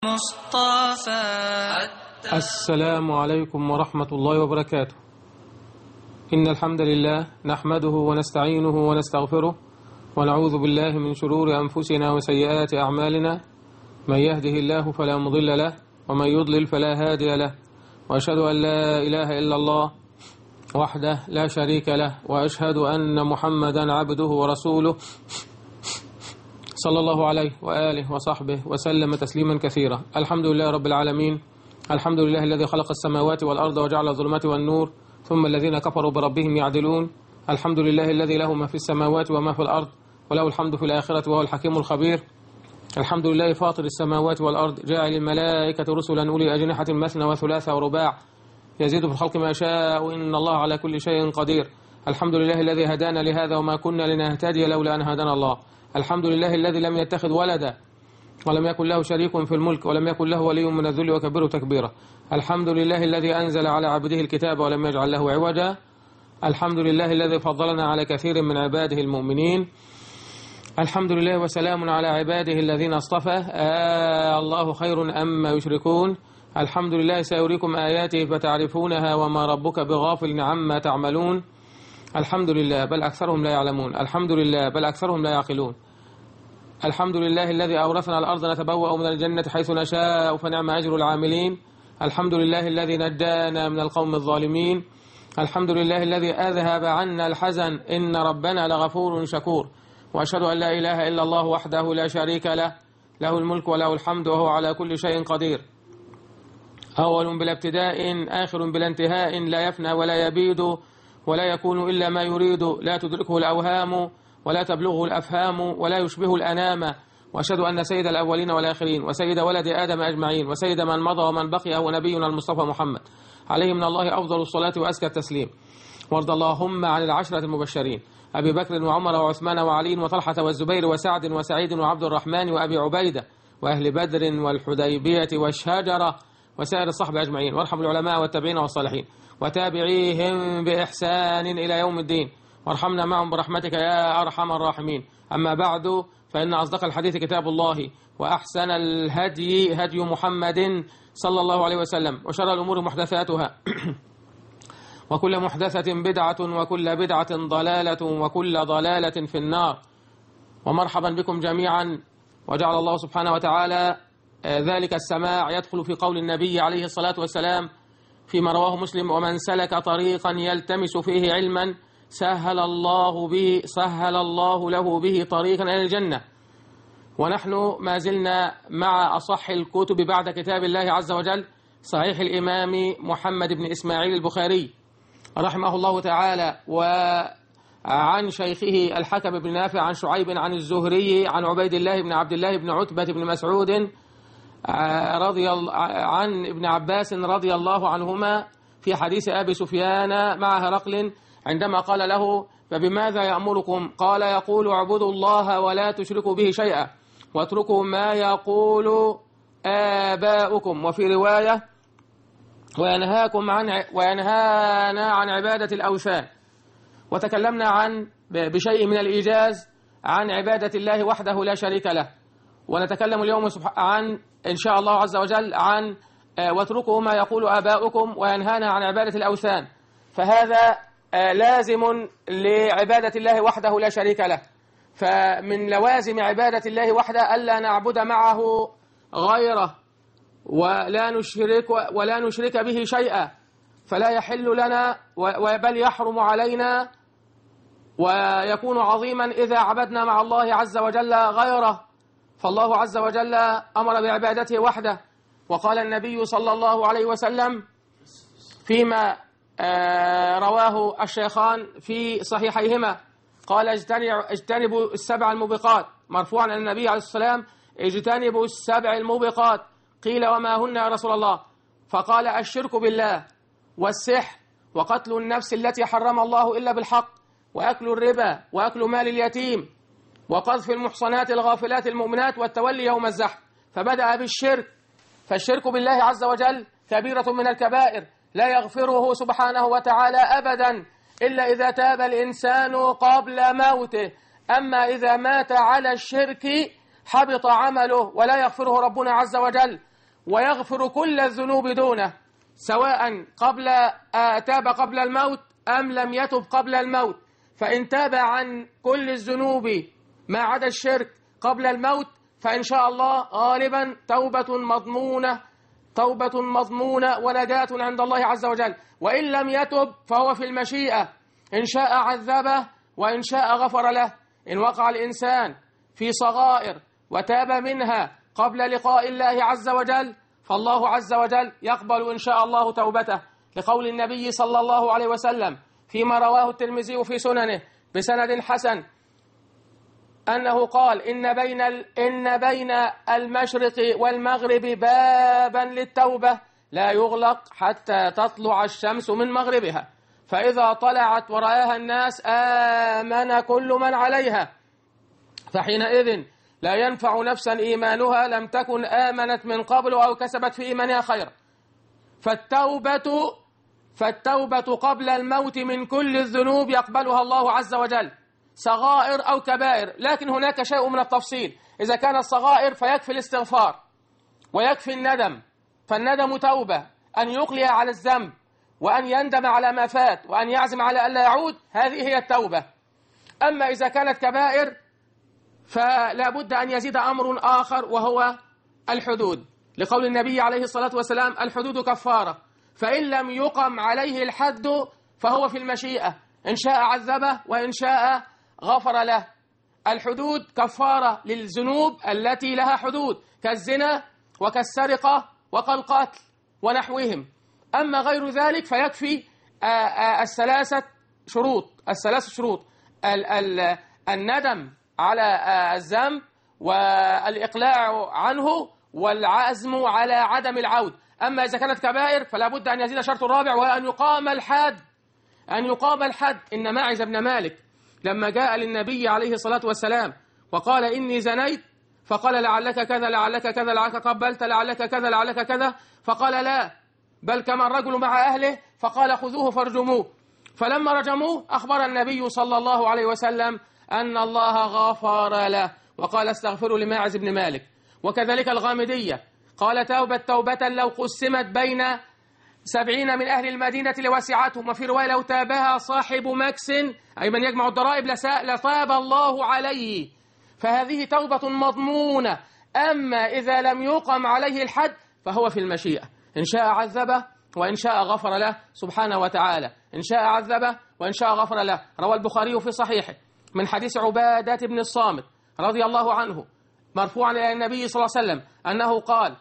المصطفى السلام عليكم ورحمة الله وبركاته إن الحمد لله نحمده ونستعينه ونستغفره ونعوذ بالله من شرور أنفسنا وسيئات أعمالنا من يهده الله فلا مضل له ومن يضلل فلا هادي له وأشهد أن لا إله إلا الله وحده لا شريك له وأشهد أن محمدا عبده ورسوله صلى الله عليه وآله وصحبه وسلم تسليما كثيرا الحمد لله رب العالمين الحمد لله الذي خلق السماوات والأرض وجعل الظلمات والنور ثم الذين كفروا بربهم يعدلون الحمد لله الذي له ما في السماوات وما في الأرض وله الحمد في الآخرة وهو الحكيم الخبير الحمد لله فاطر السماوات والأرض جاعل الملائكة رسلا أولي أجنحة مثنى وثلاث ورباع يزيد في الخلق ما شاء إن الله على كل شيء قدير الحمد لله الذي هدانا لهذا وما كنا لنهتدي لولا أن هدانا الله الحمد لله الذي لم يتخذ ولدا ولم يكن له شريك في الملك ولم يكن له ولي من الذل وكبره تكبيرا الحمد لله الذي أنزل على عبده الكتاب ولم يجعل له عوجا الحمد لله الذي فضلنا على كثير من عباده المؤمنين الحمد لله وسلام على عباده الذين اصطفى آه الله خير أما يشركون الحمد لله سيريكم آياته فتعرفونها وما ربك بغافل عما تعملون الحمد لله بل أكثرهم لا يعلمون الحمد لله بل أكثرهم لا يعقلون الحمد لله الذي أورثنا الأرض نتبوأ من الجنة حيث نشاء فنعم أجر العاملين الحمد لله الذي نجانا من القوم الظالمين الحمد لله الذي أذهب عنا الحزن إن ربنا لغفور شكور وأشهد أن لا إله إلا الله وحده لا شريك له له الملك وله الحمد وهو على كل شيء قدير أول بلا ابتداء آخر بلا انتهاء لا يفنى ولا يبيد ولا يكون إلا ما يريد لا تدركه الأوهام ولا تبلغه الأفهام ولا يشبه الأنام وأشهد أن سيد الأولين والآخرين وسيد ولد آدم أجمعين وسيد من مضى ومن بقي هو نبينا المصطفى محمد عليه من الله أفضل الصلاة وأزكى التسليم وارض اللهم عن العشرة المبشرين أبي بكر وعمر وعثمان وعلي وطلحة والزبير وسعد وسعيد وعبد الرحمن وأبي عبيدة وأهل بدر والحديبية والشجرة وسائر الصحبة أجمعين وارحم العلماء والتابعين والصالحين وتابعيهم بإحسان إلى يوم الدين وارحمنا معهم برحمتك يا أرحم الراحمين أما بعد فإن أصدق الحديث كتاب الله وأحسن الهدي هدي محمد صلى الله عليه وسلم وشر الأمور محدثاتها وكل محدثة بدعة وكل بدعة ضلالة وكل ضلالة في النار ومرحبا بكم جميعا وجعل الله سبحانه وتعالى ذلك السماع يدخل في قول النبي عليه الصلاة والسلام فيما رواه مسلم ومن سلك طريقا يلتمس فيه علما سهل الله به سهل الله له به طريقا إلى الجنة ونحن ما زلنا مع أصح الكتب بعد كتاب الله عز وجل صحيح الإمام محمد بن إسماعيل البخاري رحمه الله تعالى وعن شيخه الحكم بن نافع عن شعيب عن الزهري عن عبيد الله بن عبد الله بن عتبة بن مسعود رضي عن ابن عباس رضي الله عنهما في حديث أبي سفيان مع هرقل عندما قال له فبماذا يأمركم قال يقول اعبدوا الله ولا تشركوا به شيئا واتركوا ما يقول آباؤكم وفي رواية وينهاكم عن وينهانا عن عبادة الأوثان وتكلمنا عن بشيء من الإيجاز عن عبادة الله وحده لا شريك له ونتكلم اليوم عن إن شاء الله عز وجل عن واتركوا ما يقول آباؤكم وينهانا عن عبادة الأوثان فهذا لازم لعبادة الله وحده لا شريك له فمن لوازم عبادة الله وحده ألا نعبد معه غيره ولا نشرك ولا نشرك به شيئا فلا يحل لنا بل يحرم علينا ويكون عظيما إذا عبدنا مع الله عز وجل غيره فالله عز وجل أمر بعبادته وحده وقال النبي صلى الله عليه وسلم فيما رواه الشيخان في صحيحيهما قال اجتنبوا السبع الموبقات مرفوعا عن النبي عليه الصلاة والسلام اجتنبوا السبع الموبقات قيل وما هن يا رسول الله فقال الشرك بالله والسحر وقتل النفس التي حرم الله إلا بالحق وأكل الربا وأكل مال اليتيم وقذف المحصنات الغافلات المؤمنات والتولي يوم الزحف فبدأ بالشرك فالشرك بالله عز وجل كبيرة من الكبائر لا يغفره سبحانه وتعالى أبدا إلا إذا تاب الإنسان قبل موته أما إذا مات على الشرك حبط عمله ولا يغفره ربنا عز وجل ويغفر كل الذنوب دونه سواء قبل آه، تاب قبل الموت أم لم يتب قبل الموت فإن تاب عن كل الذنوب ما عدا الشرك قبل الموت فإن شاء الله غالبا توبة مضمونة توبة مضمونة ونجاة عند الله عز وجل وإن لم يتب فهو في المشيئة إن شاء عذبه وإن شاء غفر له إن وقع الإنسان في صغائر وتاب منها قبل لقاء الله عز وجل فالله عز وجل يقبل إن شاء الله توبته لقول النبي صلى الله عليه وسلم فيما رواه الترمذي في سننه بسند حسن أنه قال إن بين إن بين المشرق والمغرب بابا للتوبة لا يغلق حتى تطلع الشمس من مغربها فإذا طلعت ورآها الناس آمن كل من عليها فحينئذ لا ينفع نفسا إيمانها لم تكن آمنت من قبل أو كسبت في إيمانها خيرا فالتوبة فالتوبة قبل الموت من كل الذنوب يقبلها الله عز وجل صغائر أو كبائر لكن هناك شيء من التفصيل إذا كانت صغائر فيكفي الاستغفار ويكفي الندم فالندم توبة أن يقلي على الذنب وأن يندم على ما فات وأن يعزم على ألا يعود هذه هي التوبة أما إذا كانت كبائر فلا بد أن يزيد أمر آخر وهو الحدود لقول النبي عليه الصلاة والسلام الحدود كفارة فإن لم يقم عليه الحد فهو في المشيئة إن شاء عذبه وإن شاء غفر له الحدود كفارة للذنوب التي لها حدود كالزنا وكالسرقة وكالقتل ونحوهم أما غير ذلك فيكفي الثلاثة شروط الثلاث شروط الندم على الذنب والإقلاع عنه والعزم على عدم العود أما إذا كانت كبائر فلا بد أن يزيد شرط رابع وهو أن يقام الحد أن يقام الحد إن ماعز بن مالك لما جاء للنبي عليه الصلاة والسلام وقال إني زنيت فقال لعلك كذا لعلك كذا لعلك قبلت لعلك كذا لعلك كذا فقال لا بل كما الرجل مع أهله فقال خذوه فارجموه فلما رجموه أخبر النبي صلى الله عليه وسلم أن الله غفر له وقال استغفروا لماعز بن مالك وكذلك الغامدية قال توبة توبة لو قسمت بين سبعين من أهل المدينة لوسعتهم وفي رواية لو تابها صاحب مكس أي من يجمع الضرائب لتاب الله عليه فهذه توبة مضمونة أما إذا لم يقم عليه الحد فهو في المشيئة إن شاء عذبه وإن شاء غفر له سبحانه وتعالى إن شاء عذبه وإن شاء غفر له روى البخاري في صحيحه من حديث عبادة بن الصامت رضي الله عنه مرفوعا إلى النبي صلى الله عليه وسلم أنه قال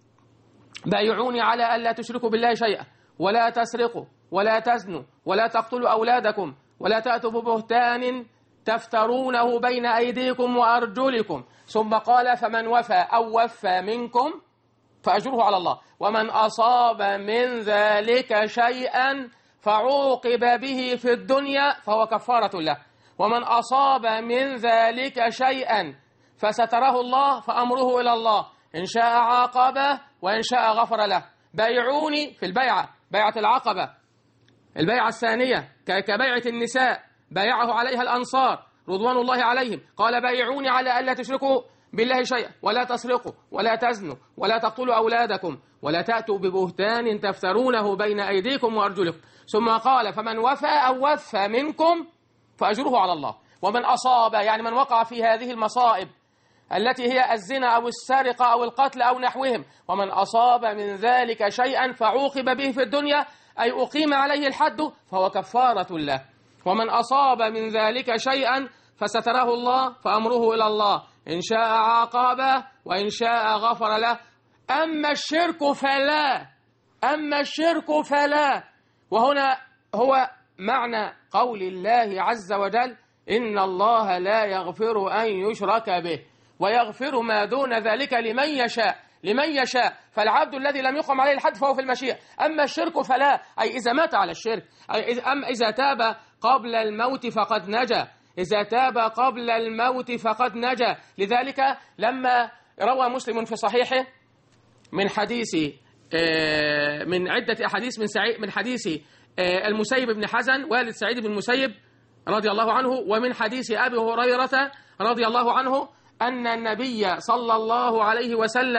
بايعوني على ألا تشركوا بالله شيئا ولا تسرقوا ولا تزنوا ولا تقتلوا أولادكم ولا تأتوا ببهتان تفترونه بين أيديكم وأرجلكم ثم قال فمن وفى أو وفى منكم فأجره على الله ومن أصاب من ذلك شيئا فعوقب به في الدنيا فهو كفارة له ومن أصاب من ذلك شيئا فستره الله فأمره إلى الله إن شاء عاقبه وإن شاء غفر له بايعوني في البيعة بيعة العقبة البيعة الثانية كبيعة النساء بايعه عليها الأنصار رضوان الله عليهم قال بايعوني على ألا تشركوا بالله شيئا ولا تسرقوا ولا تزنوا ولا تقتلوا أولادكم ولا تأتوا ببهتان تفترونه بين أيديكم وأرجلكم ثم قال فمن وفى أو وفى منكم فأجره على الله ومن أصاب يعني من وقع في هذه المصائب التي هي الزنا أو السرقة أو القتل أو نحوهم ومن أصاب من ذلك شيئا فعوقب به في الدنيا أي أقيم عليه الحد فهو كفارة له ومن أصاب من ذلك شيئا فستره الله فأمره إلى الله إن شاء عاقبه وإن شاء غفر له أما الشرك فلا أما الشرك فلا وهنا هو معنى قول الله عز وجل إن الله لا يغفر أن يشرك به ويغفر ما دون ذلك لمن يشاء لمن يشاء فالعبد الذي لم يقم عليه الحد فهو في المشيئة أما الشرك فلا أي إذا مات على الشرك أي أما إذا تاب قبل الموت فقد نجا إذا تاب قبل الموت فقد نجا لذلك لما روى مسلم في صحيحه من حديث آه، من عدة أحاديث من سعيد من حديث آه، المسيب بن حزن والد سعيد بن المسيب رضي الله عنه ومن حديث أبي هريرة رضي الله عنه أن النبي صلى الله عليه وسلم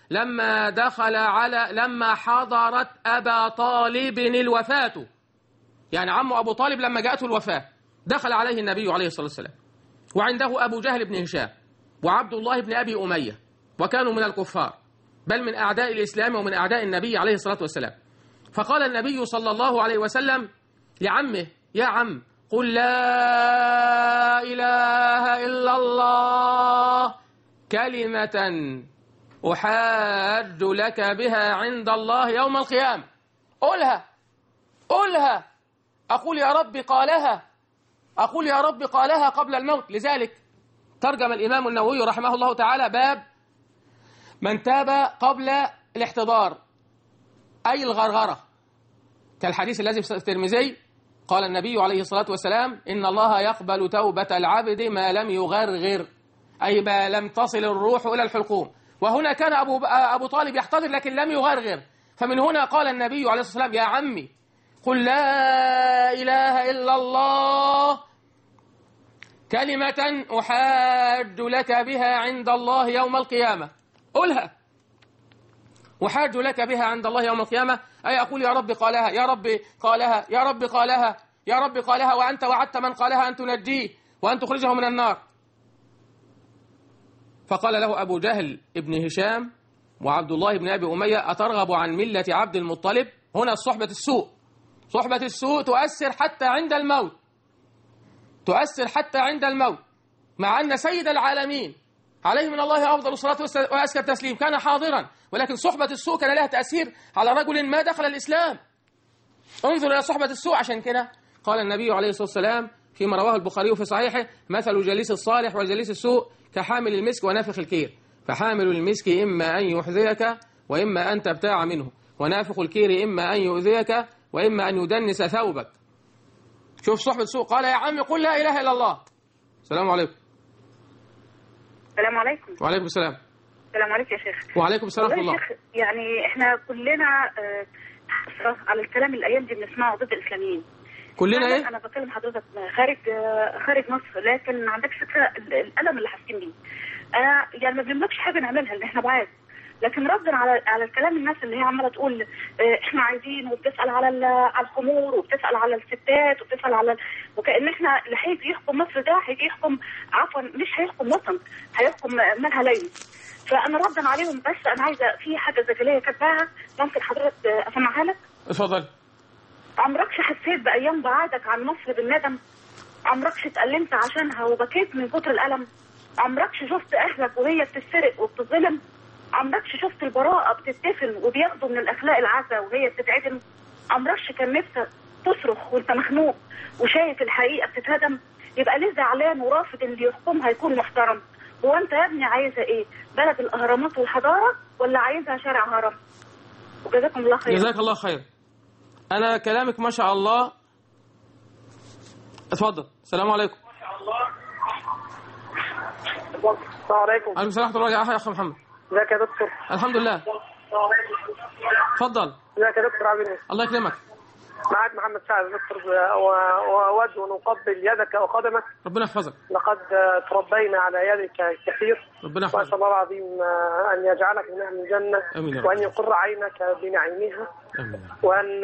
لما دخل على لما حضرت أبا طالب الوفاة يعني عمه أبو طالب لما جاءته الوفاة دخل عليه النبي عليه الصلاة والسلام وعنده أبو جهل بن هشام وعبد الله بن أبي أمية وكانوا من الكفار بل من أعداء الإسلام ومن أعداء النبي عليه الصلاة والسلام فقال النبي صلى الله عليه وسلم لعمه يا عم قل لا إله إلا الله كلمة أحاج لك بها عند الله يوم القيامة قلها قلها أقول يا رب قالها أقول يا رب قالها قبل الموت لذلك ترجم الإمام النووي رحمه الله تعالى باب من تاب قبل الاحتضار أي الغرغرة كالحديث الذي في الترمذي قال النبي عليه الصلاة والسلام إن الله يقبل توبة العبد ما لم يغرغر أي ما لم تصل الروح إلى الحلقوم وهنا كان أبو, أبو طالب يحتضر لكن لم يغرغر فمن هنا قال النبي عليه الصلاة والسلام يا عمي قل لا إله إلا الله كلمة أحاج لك بها عند الله يوم القيامة قلها أحاج لك بها عند الله يوم القيامة أي أقول يا رب قالها يا رب قالها يا رب قالها يا رب قالها وأنت وعدت من قالها أن تنجيه وأن تخرجه من النار فقال له أبو جهل ابن هشام وعبد الله بن أبي أمية أترغب عن ملة عبد المطلب هنا صحبة السوء صحبة السوء تؤثر حتى عند الموت تؤثر حتى عند الموت مع أن سيد العالمين عليه من الله أفضل الصلاة وأزكى التسليم كان حاضرا ولكن صحبة السوء كان لها تأثير على رجل ما دخل الإسلام انظر إلى صحبة السوء عشان كده قال النبي عليه الصلاة والسلام فيما رواه البخاري في صحيحه مثل جليس الصالح وجليس السوء كحامل المسك ونافخ الكير فحامل المسك إما أن يحذيك وإما أن تبتاع منه ونافخ الكير إما أن يؤذيك وإما أن يدنس ثوبك شوف صحبة السوء قال يا عم قل لا إله إلا الله السلام عليكم السلام عليكم وعليكم السلام السلام عليكم يا شيخ وعليكم السلام ورحمة والله الله يا شيخ يعني احنا كلنا آه، حسرة على الكلام الايام دي بنسمعه ضد الاسلاميين كلنا فعلاً إيه انا بكلم حضرتك خارج آه، خارج مصر لكن ما عندكش فكره ال- الالم اللي حاسين بيه آه، يعني ما بنملكش حاجه نعملها ان احنا بعاد لكن ردا على على الكلام الناس اللي هي عماله تقول آه، احنا عايزين وبتسال على ال- على الخمور وبتسال على الستات وبتسال على ال- وكان احنا اللي هيجي يحكم مصر ده هيجي يحكم عفوا مش هيحكم وطن هيحكم مالها ليل فانا ردا عليهم بس انا عايزه في حاجه زجليه كاتباها ممكن حضرتك آه، اسمعها لك اتفضل عمركش حسيت بأيام بعادك عن مصر بالندم عمركش اتألمت عشانها وبكيت من كتر الألم عمركش شفت أهلك وهي بتتسرق وبتظلم عمركش شفت البراءة بتتدفن وبياخدوا من الأخلاق العزة وهي بتتعدم عمركش كان نفسك تصرخ وانت مخنوق وشايف الحقيقة بتتهدم يبقى ليه زعلان ورافض اللي يحكمها يكون محترم هو انت يا ابني عايزة ايه بلد الأهرامات والحضارة ولا عايزها شارع هرم وجزاكم الله خير جزاك الله خير أنا كلامك ما شاء الله اتفضل السلام عليكم السلام عليكم عليكم السلام ورحمة الله يا أخي محمد ازيك يا دكتور الحمد لله اتفضل ازيك يا دكتور عامل ايه الله يكرمك معاك محمد سعد يا دكتور و- واود ان اقبل يدك وقدمك ربنا يحفظك لقد تربينا على يدك كثير ربنا واسال يحفظك الله العظيم ان يجعلك من اهل الجنه آمين يا رب. وان يقر عينك بنعيمها آمين يا رب. وان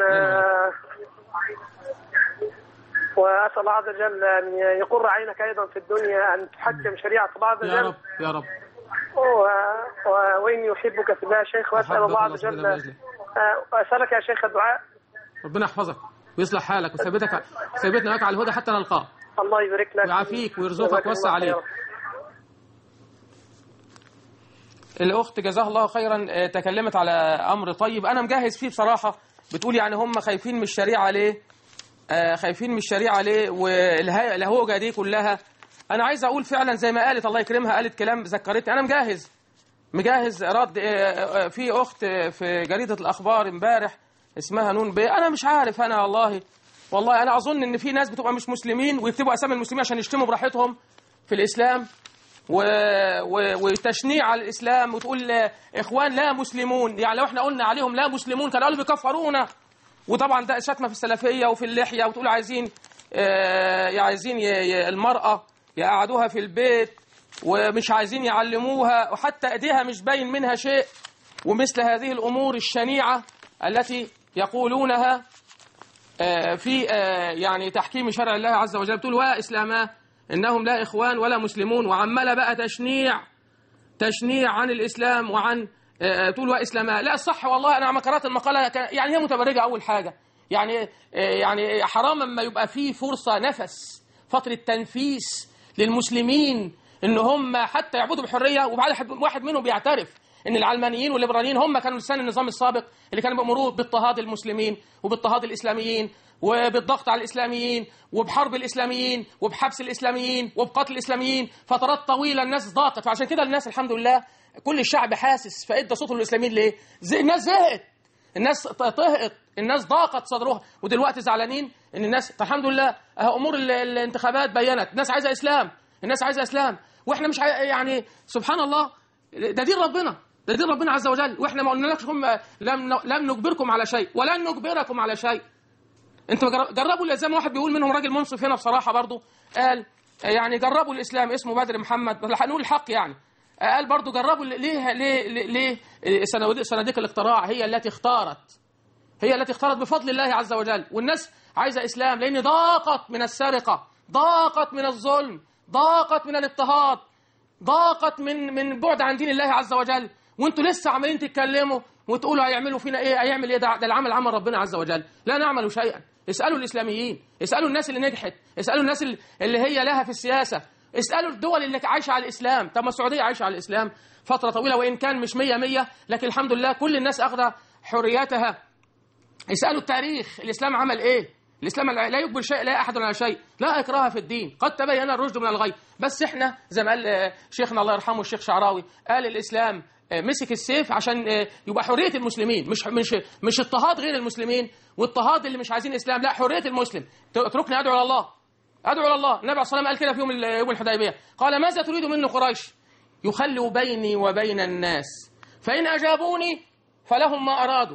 واسال الله عز وجل ان يقر عينك ايضا في الدنيا ان تحكم شريعه الله عز يا وجل رب يا رب و... و... واني يحبك في الله يا شيخ واسال أحبك الله عز الله سبحانه وجل وتعالى. آه، واسالك يا شيخ الدعاء ربنا يحفظك ويصلح حالك ويثبتك ثبتنا لك على الهدى حتى نلقاه الله يبارك لك ويعافيك ويرزقك جزاك ويوسع الله عليك خيرا. الأخت جزاها الله خيرا آه، تكلمت على أمر طيب أنا مجهز فيه بصراحة بتقول يعني هم خايفين من الشريعة ليه آه، خايفين من الشريعة ليه والهوجة دي كلها أنا عايز أقول فعلا زي ما قالت الله يكرمها قالت كلام ذكرتني أنا مجهز مجهز رد آه، آه، في أخت آه، في جريدة الأخبار امبارح اسمها نون بي أنا مش عارف أنا والله والله أنا أظن إن في ناس بتبقى مش مسلمين ويكتبوا أسامي المسلمين عشان يشتموا براحتهم في الإسلام و... و... وتشنيع على الإسلام وتقول آه، إخوان لا مسلمون يعني لو إحنا قلنا عليهم لا مسلمون كانوا قالوا بيكفرونا وطبعا ده شتمة في السلفية وفي اللحية وتقول عايزين آه، عايزين ي... ي... المرأة يقعدوها في البيت ومش عايزين يعلموها وحتى ايديها مش باين منها شيء ومثل هذه الأمور الشنيعة التي يقولونها آه، في آه، يعني تحكيم شرع الله عز وجل بتقول وإسلاما إنهم لا إخوان ولا مسلمون وعمال بقى تشنيع تشنيع عن الإسلام وعن آه، تقول وإسلاما لا الصح والله أنا لما قرأت المقالة كان- يعني هي متبرجة أول حاجة يعني آه، يعني حرام اما يبقى فيه فرصة نفس فترة تنفيس للمسلمين ان هم حتى يعبدوا بحرية وبعد حد- واحد منهم بيعترف ان العلمانيين والليبراليين هم كانوا لسان النظام السابق اللي كانوا بيأمروه باضطهاد المسلمين وباضطهاد الاسلاميين وبالضغط على الاسلاميين وبحرب الاسلاميين وبحبس الاسلاميين وبقتل الاسلاميين فترات طويله الناس ضاقت فعشان كده الناس الحمد لله كل الشعب حاسس فادى صوته للاسلاميين ليه؟ زي الناس زهقت الناس طهقت الناس ضاقت صدرها ودلوقتي زعلانين ان الناس طب الحمد لله أهو امور ال- الانتخابات بينت الناس عايزه اسلام الناس عايزه اسلام واحنا مش عاي... يعني سبحان الله ده دين ربنا ده دين ربنا عز وجل واحنا ما قلنالكش هم لم لم نجبركم على شيء ولن نجبركم على شيء انتوا جر- جربوا زي ما واحد بيقول منهم راجل منصف هنا بصراحه برضو قال يعني جربوا الاسلام اسمه بدر محمد بل هنقول الحق يعني قال برضو جربوا ليه ليه ليه, ليه صناديق صناديق الاقتراع هي التي اختارت هي التي اختارت بفضل الله عز وجل والناس عايزه اسلام لان ضاقت من السرقه ضاقت من الظلم ضاقت من الاضطهاد ضاقت من من بعد عن دين الله عز وجل وانتوا لسه عمالين تتكلموا وتقولوا هيعملوا فينا ايه هيعمل ايه ده, ده العمل عمل ربنا عز وجل لا نعمل شيئا اسالوا الاسلاميين اسالوا الناس اللي نجحت اسالوا الناس اللي- اللي هي لها في السياسه اسالوا الدول اللي عايشه على الاسلام طب ما السعوديه عايشه على الاسلام فتره طويله وان كان مش مية مية لكن الحمد لله كل الناس اخذ حريتها اسألوا التاريخ الإسلام عمل إيه الإسلام لا يجبر شيء لا أحد على شيء لا إكراه في الدين قد تبين الرشد من الغي بس إحنا زي ما قال آه، شيخنا الله يرحمه الشيخ شعراوي قال الإسلام آه، مسك السيف عشان آه، يبقى حرية المسلمين مش مش مش اضطهاد غير المسلمين واضطهاد اللي مش عايزين إسلام لا حرية المسلم اتركني أدعو إلى الله أدعو إلى الله النبي عليه الصلاة والسلام قال كده في يوم ال- يوم الحديبية قال ماذا تريد مني قريش يخلوا بيني وبين الناس فإن أجابوني فلهم ما أرادوا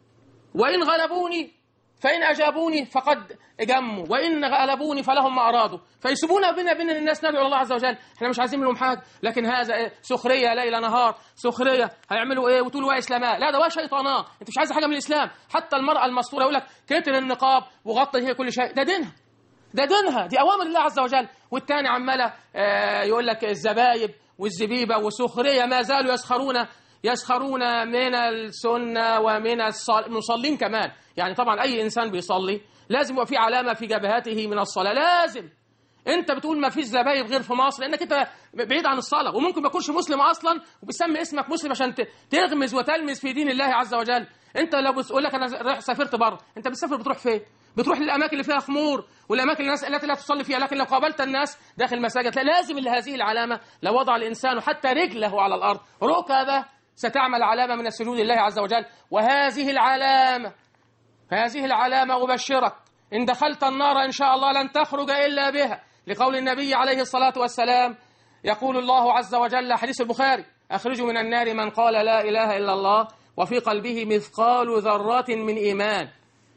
وإن غلبوني فإن أجابوني فقد جموا وإن غلبوني فلهم ما أرادوا فيسيبونا بنا بين الناس ندعو الله عز وجل احنا مش عايزين منهم حاجة لكن هذا إيه؟ سخرية ليل نهار سخرية هيعملوا ايه وتقولوا ايه اسلاماء لا ده هو شيطانات انت مش عايز حاجة من الإسلام حتى المرأة المستورة يقول لك كتر النقاب وغطي هي كل شيء ده دينها ده دينها دي اوامر الله عز وجل والتاني عماله آه، يقول لك الزبايب والزبيبه وسخريه ما زالوا يسخرون يسخرون من السنه ومن الصال- المصلين كمان يعني طبعا اي انسان بيصلي لازم يبقى في علامه في جبهته من الصلاه لازم انت بتقول ما فيش زبايب غير في مصر لانك انت بعيد عن الصلاه وممكن ما تكونش مسلم اصلا وبتسمي اسمك مسلم عشان ت- تغمز وتلمز في دين الله عز وجل انت لو بتقول لك انا رايح سافرت بره انت بتسافر بتروح فين بتروح للاماكن اللي فيها خمور والاماكن الناس التي لا تصلي فيها لكن لو قابلت الناس داخل المساجد لا لازم لهذه العلامه لو وضع الانسان حتى رجله على الارض ركبه ستعمل علامه من السجود لله عز وجل وهذه العلامه هذه العلامة أبشرك إن دخلت النار إن شاء الله لن تخرج إلا بها لقول النبي عليه الصلاة والسلام يقول الله عز وجل حديث البخاري أخرجوا من النار من قال لا إله إلا الله وفي قلبه مثقال ذرات من إيمان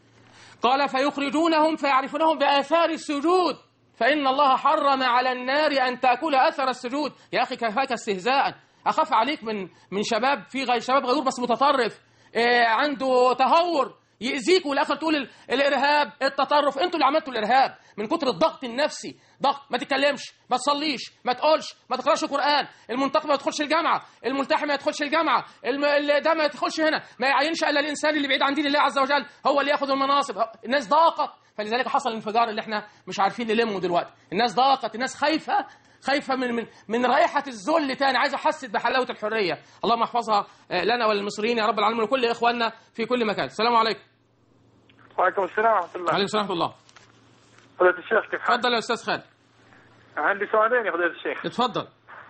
قال فيخرجونهم فيعرفونهم بآثار السجود فإن الله حرم على النار أن تأكل أثر السجود يا أخي كفاك استهزاء أخاف عليك من من شباب في غير شباب غيور بس متطرف آه، عنده تهور يأذيك والآخر تقول ال- الإرهاب التطرف أنتوا اللي عملتوا الإرهاب من كتر الضغط النفسي ضغط ما تتكلمش ما تصليش ما تقولش ما تقراش القرآن المنتقم ما يدخلش الجامعة الملتحي ما يدخلش الجامعة الم... ال- ده ما يدخلش هنا ما يعينش إلا الإنسان اللي بعيد عن دين الله عز وجل هو اللي ياخذ المناصب الناس ضاقت فلذلك حصل الانفجار اللي احنا مش عارفين نلمه دلوقتي الناس ضاقت الناس خايفة خايفة من من من رائحة الذل تاني عايزة أحسد بحلاوة الحرية اللهم احفظها آه، لنا وللمصريين يا رب العالمين وكل إخواننا في كل مكان السلام عليكم وعليكم السلام ورحمة الله عليكم السلام ورحمة الله فضيلة الشيخ كيف حالك؟ اتفضل يا أستاذ خالد عندي سؤالين يا فضيلة الشيخ اتفضل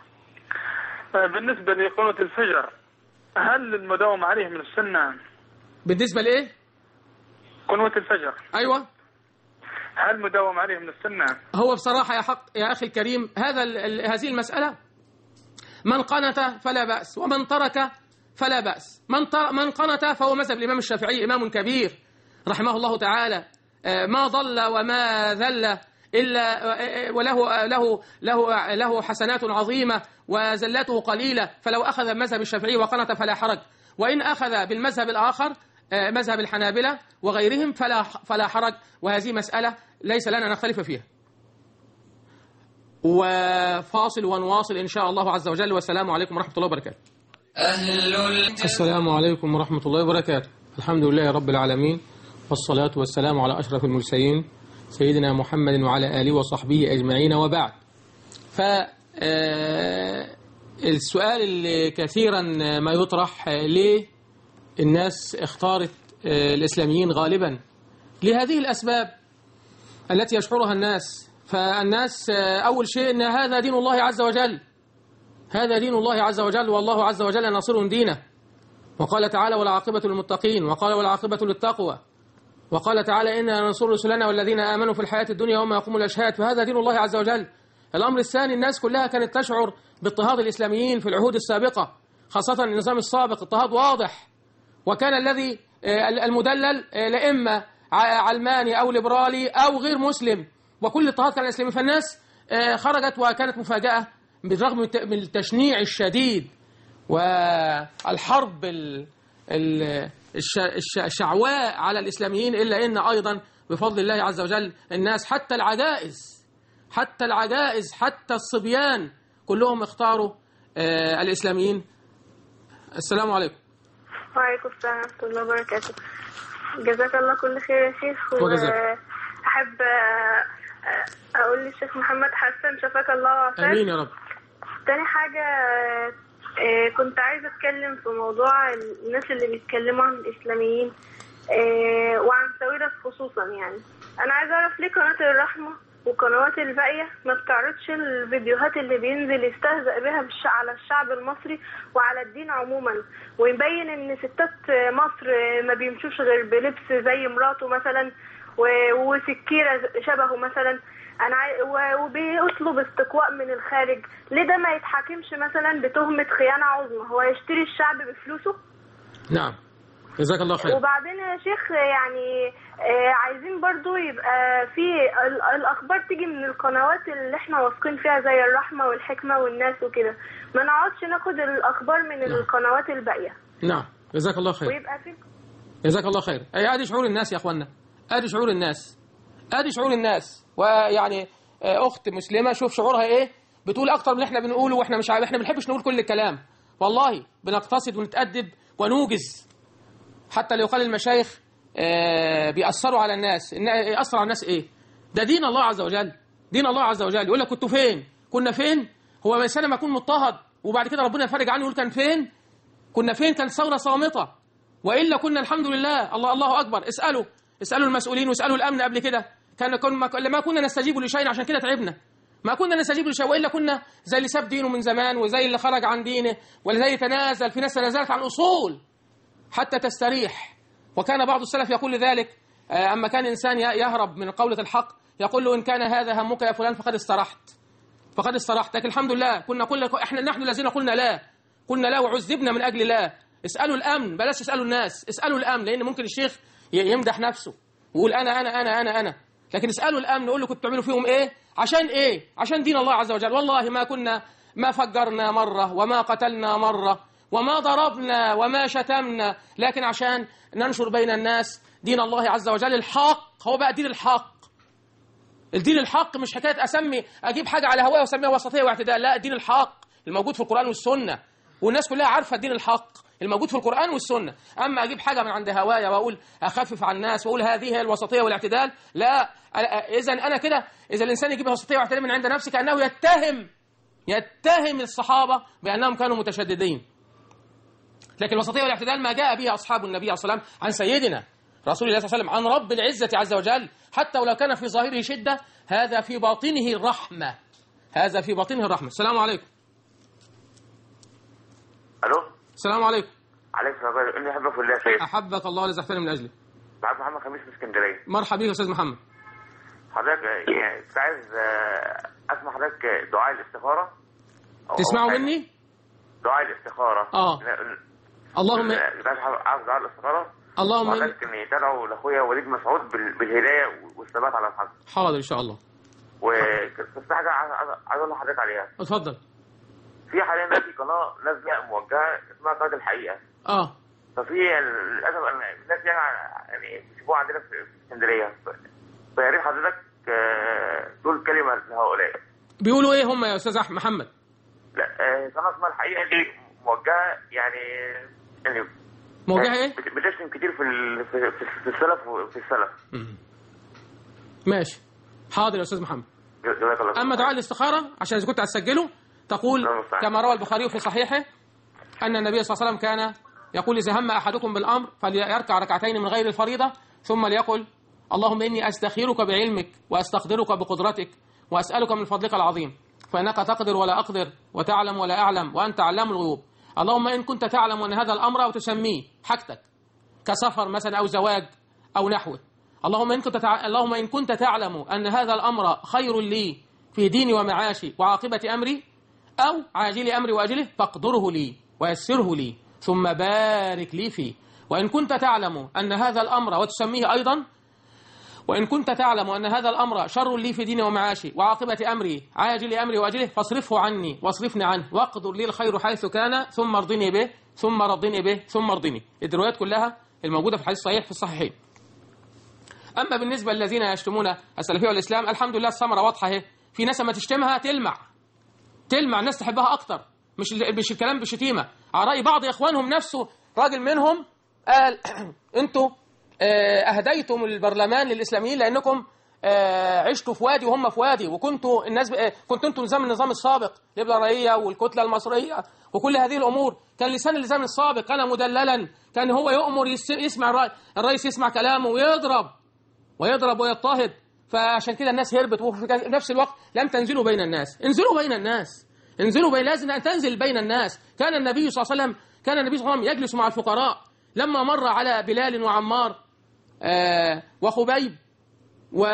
آه، بالنسبة لقنوت الفجر هل المداومة عليه من السنة بالنسبة لإيه؟ قنوت الفجر أيوه هل مداومة عليه من السنة هو بصراحة يا حق يا أخي الكريم هذا ال- ال- هذه المسألة من قنت فلا بأس ومن ترك فلا بأس من تر من قنت فهو مذهب الإمام الشافعي إمام كبير رحمه الله تعالى آه، ما ضل وما ذل إلا آه، آه، وله له له له حسنات عظيمة وزلاته قليلة فلو أخذ مذهب الشافعي وقنت فلا حرج وإن أخذ بالمذهب الآخر آه، مذهب الحنابلة وغيرهم فلا فلا حرج وهذه مسألة ليس لنا نختلف فيها وفاصل ونواصل إن شاء الله عز وجل والسلام عليكم ورحمة الله وبركاته أهل الجنة السلام عليكم ورحمة الله وبركاته الحمد لله رب العالمين والصلاة والسلام على أشرف المرسلين سيدنا محمد وعلى آله وصحبه أجمعين وبعد ف آه، السؤال اللي كثيرا ما يطرح آه، ليه الناس اختارت آه، الإسلاميين غالبا لهذه الأسباب التي يشعرها الناس فالناس آه، أول شيء أن هذا دين الله عز وجل هذا دين الله عز وجل والله عز وجل ناصر دينه وقال تعالى والعاقبة للمتقين وقال والعاقبة للتقوى وقال تعالى إنا ننصر رسلنا والذين آمنوا في الحياة الدنيا وما يقوم الأشهاد فهذا دين الله عز وجل الأمر الثاني الناس كلها كانت تشعر باضطهاد الإسلاميين في العهود السابقة خاصة النظام السابق اضطهاد واضح وكان الذي آه، المدلل آه، لإما ع- علماني أو ليبرالي أو غير مسلم وكل اضطهاد كان الإسلامي فالناس آه، خرجت وكانت مفاجأة بالرغم من الت- من التشنيع الشديد والحرب ال- ال- الش- الش- الشعواء على الإسلاميين إلا إن أيضا بفضل الله عز وجل الناس حتى العجائز حتى العجائز حتى الصبيان كلهم اختاروا آه، الإسلاميين السلام عليكم وعليكم السلام ورحمة الله وبركاته جزاك الله كل خير يا شيخ وجزاك. وأحب أقول للشيخ محمد حسن شفاك الله وعافاك آمين يا رب تاني حاجة آه، كنت عايزة أتكلم في موضوع الناس اللي بيتكلموا عن الإسلاميين آه، وعن ساويرس خصوصا يعني أنا عايزة أعرف ليه قناة الرحمة والقنوات الباقية ما بتعرضش الفيديوهات اللي بينزل يستهزأ بها بالش- على الشعب المصري وعلى الدين عموما ويبين إن ستات مصر ما بيمشوش غير بلبس زي مراته مثلا و- وسكيرة شبهه مثلا انا عاي... و- وبيطلب استقواء من الخارج ليه ده ما يتحاكمش مثلا بتهمة خيانة عظمى هو يشتري الشعب بفلوسه نعم جزاك الله خير وبعدين يا شيخ يعني آه، عايزين برضو يبقى في ال- الاخبار تيجي من القنوات اللي احنا واثقين فيها زي الرحمة والحكمة والناس وكده ما نقعدش ناخد الاخبار من القنوات الباقية نعم جزاك الله خير ويبقى في جزاك الله خير اي ادي شعور الناس يا اخوانا ادي شعور الناس ادي شعور الناس ويعني آه، اخت مسلمه شوف شعورها ايه بتقول اكتر من اللي احنا بنقوله واحنا مش عارف احنا ما بنحبش نقول كل الكلام والله بنقتصد ونتادب ونوجز حتى لو قال المشايخ آه، بيأثروا على الناس إن يأثر على الناس ايه ده دين الله عز وجل دين الله عز وجل يقول لك كنتوا فين كنا فين هو من سنه ما يكون مضطهد وبعد كده ربنا يفرج عنه يقول كان فين كنا فين كانت ثوره صامته والا كنا الحمد لله الله الله اكبر اسالوا اسالوا المسؤولين واسالوا الامن قبل كده كان كن ما ما كنا نستجيب لشيء عشان كده تعبنا ما كنا نستجيب لشيء والا كنا زي اللي ساب دينه من زمان وزي اللي خرج عن دينه وزي تنازل في ناس تنازلت عن اصول حتى تستريح وكان بعض السلف يقول ذلك آه، اما كان انسان ي- يهرب من قوله الحق يقول له ان كان هذا همك يا فلان فقد استرحت فقد استرحت لكن الحمد لله كنا كل احنا نحن الذين قلنا لا قلنا لا وعذبنا من اجل لا اسالوا الامن بلاش تسالوا الناس اسالوا الامن لان ممكن الشيخ ي- يمدح نفسه ويقول انا انا انا انا انا لكن اسالوا الامن قول له كنتوا بتعملوا فيهم ايه عشان ايه عشان دين الله عز وجل والله ما كنا ما فجرنا مره وما قتلنا مره وما ضربنا وما شتمنا لكن عشان ننشر بين الناس دين الله عز وجل الحق هو بقى دين الحق الدين الحق مش حكايه اسمي اجيب حاجه على هوايه واسميها وسطيه واعتدال لا الدين الحق الموجود في القران والسنه والناس كلها عارفه الدين الحق الموجود في القران والسنه اما اجيب حاجه من عند هوايا واقول اخفف على الناس واقول هذه هي الوسطيه والاعتدال لا اذا انا كده اذا الانسان يجيب وسطيه واعتدال من عند نفسه كانه يتهم يتهم الصحابه بانهم كانوا متشددين لكن الوسطيه والاعتدال ما جاء به اصحاب النبي صلى الله عليه وسلم عن سيدنا رسول الله صلى الله عليه وسلم عن رب العزه عز وجل حتى ولو كان في ظاهره شده هذا في باطنه الرحمه هذا في باطنه الرحمه السلام عليكم الو السلام عليكم عليك السلام اني احبك في الله يا سيد احبك الله الذي احترم من اجلي معاك محمد خميس من اسكندريه مرحبا بك يا استاذ محمد حضرتك آه، يعني كنت عايز آه، اسمع حضرتك آه، دعاء الاستخاره أو- أو تسمعوا حاجة. مني دعاء الاستخاره آه. لا- اللهم لا- كنت عايز عايز دعاء الاستخاره اللهم وحضرتك اني تدعو لاخويا وليد مسعود بال- بالهدايه والثبات على الحق حاضر ان شاء الله وكنت في حاجه عايز عايز- عايز اقول لحضرتك عليها اتفضل في حاليا دلوقتي قناه نازله موجهه اسمها قناه الحقيقه اه ففي للاسف أنا- الناس يعني يعني بيشوفوها عندنا في في اسكندريه ف- فيا ريت حضرتك آه، تقول كلمه لهؤلاء بيقولوا ايه هم يا استاذ احمد محمد لا آه، قناه اسمها الحقيقه دي موجهه يعني يعني موجهه ايه بت- بتشتم كتير في ال- في في- في السلف وفي السلف مم. ماشي حاضر يا استاذ محمد جزاك الله خير. اما دعاء الاستخاره عشان اذا كنت هتسجله تقول نعم، صحيح. كما روى البخاري في صحيحه ان النبي صلى الله عليه وسلم كان يقول اذا هم احدكم بالامر فليركع ركعتين من غير الفريضه ثم ليقل اللهم اني استخيرك بعلمك واستقدرك بقدرتك واسالك من فضلك العظيم فانك تقدر ولا اقدر وتعلم ولا اعلم وانت علام الغيوب اللهم ان كنت تعلم ان هذا الامر وتسميه حاجتك كسفر مثلا او زواج او نحوه اللهم ان كنت تع... اللهم ان كنت تعلم ان هذا الامر خير لي في ديني ومعاشي وعاقبه امري او عاجل امري واجله فاقدره لي ويسره لي ثم بارك لي فيه وان كنت تعلم ان هذا الامر وتسميه ايضا وإن كنت تعلم أن هذا الأمر شر لي في ديني ومعاشي وعاقبة أمري عاجل أمري وأجله فاصرفه عني واصرفني عنه واقدر لي الخير حيث كان ثم ارضني به ثم رضني به ثم ارضني الروايات كلها الموجودة في الحديث الصحيح في الصحيحين أما بالنسبة للذين يشتمون السلفية والإسلام الحمد لله الثمرة واضحة اهي في ناس لما تشتمها تلمع تلمع الناس تحبها أكتر مش مش الكلام بالشتيمة على رأي بعض إخوانهم نفسه راجل منهم قال أنتوا آه، أهديتم البرلمان للإسلاميين لأنكم آه، عشتوا في وادي وهم في وادي وكنتوا الناس ب... آه، كنتوا انتم نظام النظام السابق الليبرالية والكتلة المصرية وكل هذه الأمور كان لسان اللسان السابق كان مدللا كان هو يؤمر يس... يسمع الرئي... الرئيس يسمع كلامه ويضرب ويضرب ويضطهد فعشان كده الناس هربت وفي نفس الوقت لم تنزلوا بين الناس انزلوا بين الناس انزلوا بين لازم أن تنزل بين الناس كان النبي صلى الله عليه وسلم كان النبي صلى الله عليه وسلم يجلس مع الفقراء لما مر على بلال وعمار آه وخبيب و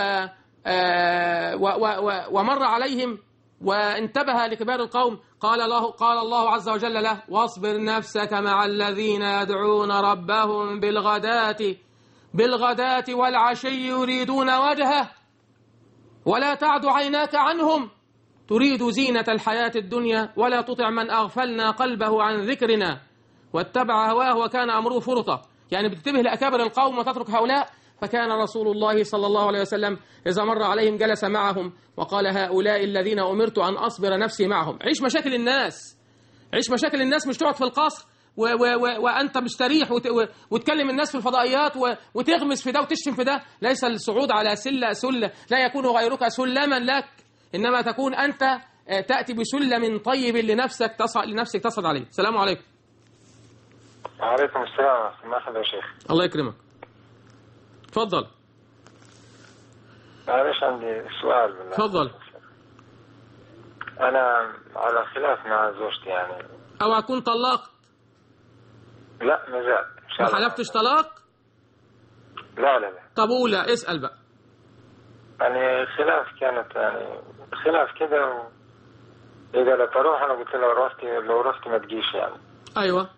آه و و و ومر عليهم وانتبه لكبار القوم قال الله قال الله عز وجل له واصبر نفسك مع الذين يدعون ربهم بالغداة بالغداة والعشي يريدون وجهه ولا تعد عيناك عنهم تريد زينة الحياة الدنيا ولا تطع من أغفلنا قلبه عن ذكرنا واتبع هواه وكان أمره فرطة يعني بتنتبه لأكابر القوم وتترك هؤلاء فكان رسول الله صلى الله عليه وسلم إذا مر عليهم جلس معهم وقال هؤلاء الذين أمرت أن أصبر نفسي معهم عيش مشاكل الناس عيش مشاكل الناس مش تقعد في القصر و و و وانت مستريح وت و وتكلم الناس في الفضائيات و وتغمس في ده وتشتم في ده ليس الصعود على سله سله لا يكون غيرك سلما لك انما تكون انت آه، تاتي بسلم طيب لنفسك تصعد لنفسك تصعد عليه السلام عليكم وعليكم السلام ورحمة الله مرحبا يا شيخ الله يكرمك اتفضل معلش عندي سؤال بالله اتفضل أنا على خلاف مع زوجتي يعني او اكون طلقت لا ما زال إن شاء ما الله حلفتش طلاق لا لا لا طب اولى اسال بقى يعني خلاف كانت يعني خلاف كده و... إذا لا تروح أنا قلت لها لو رحت لو رحت ما تجيش يعني ايوه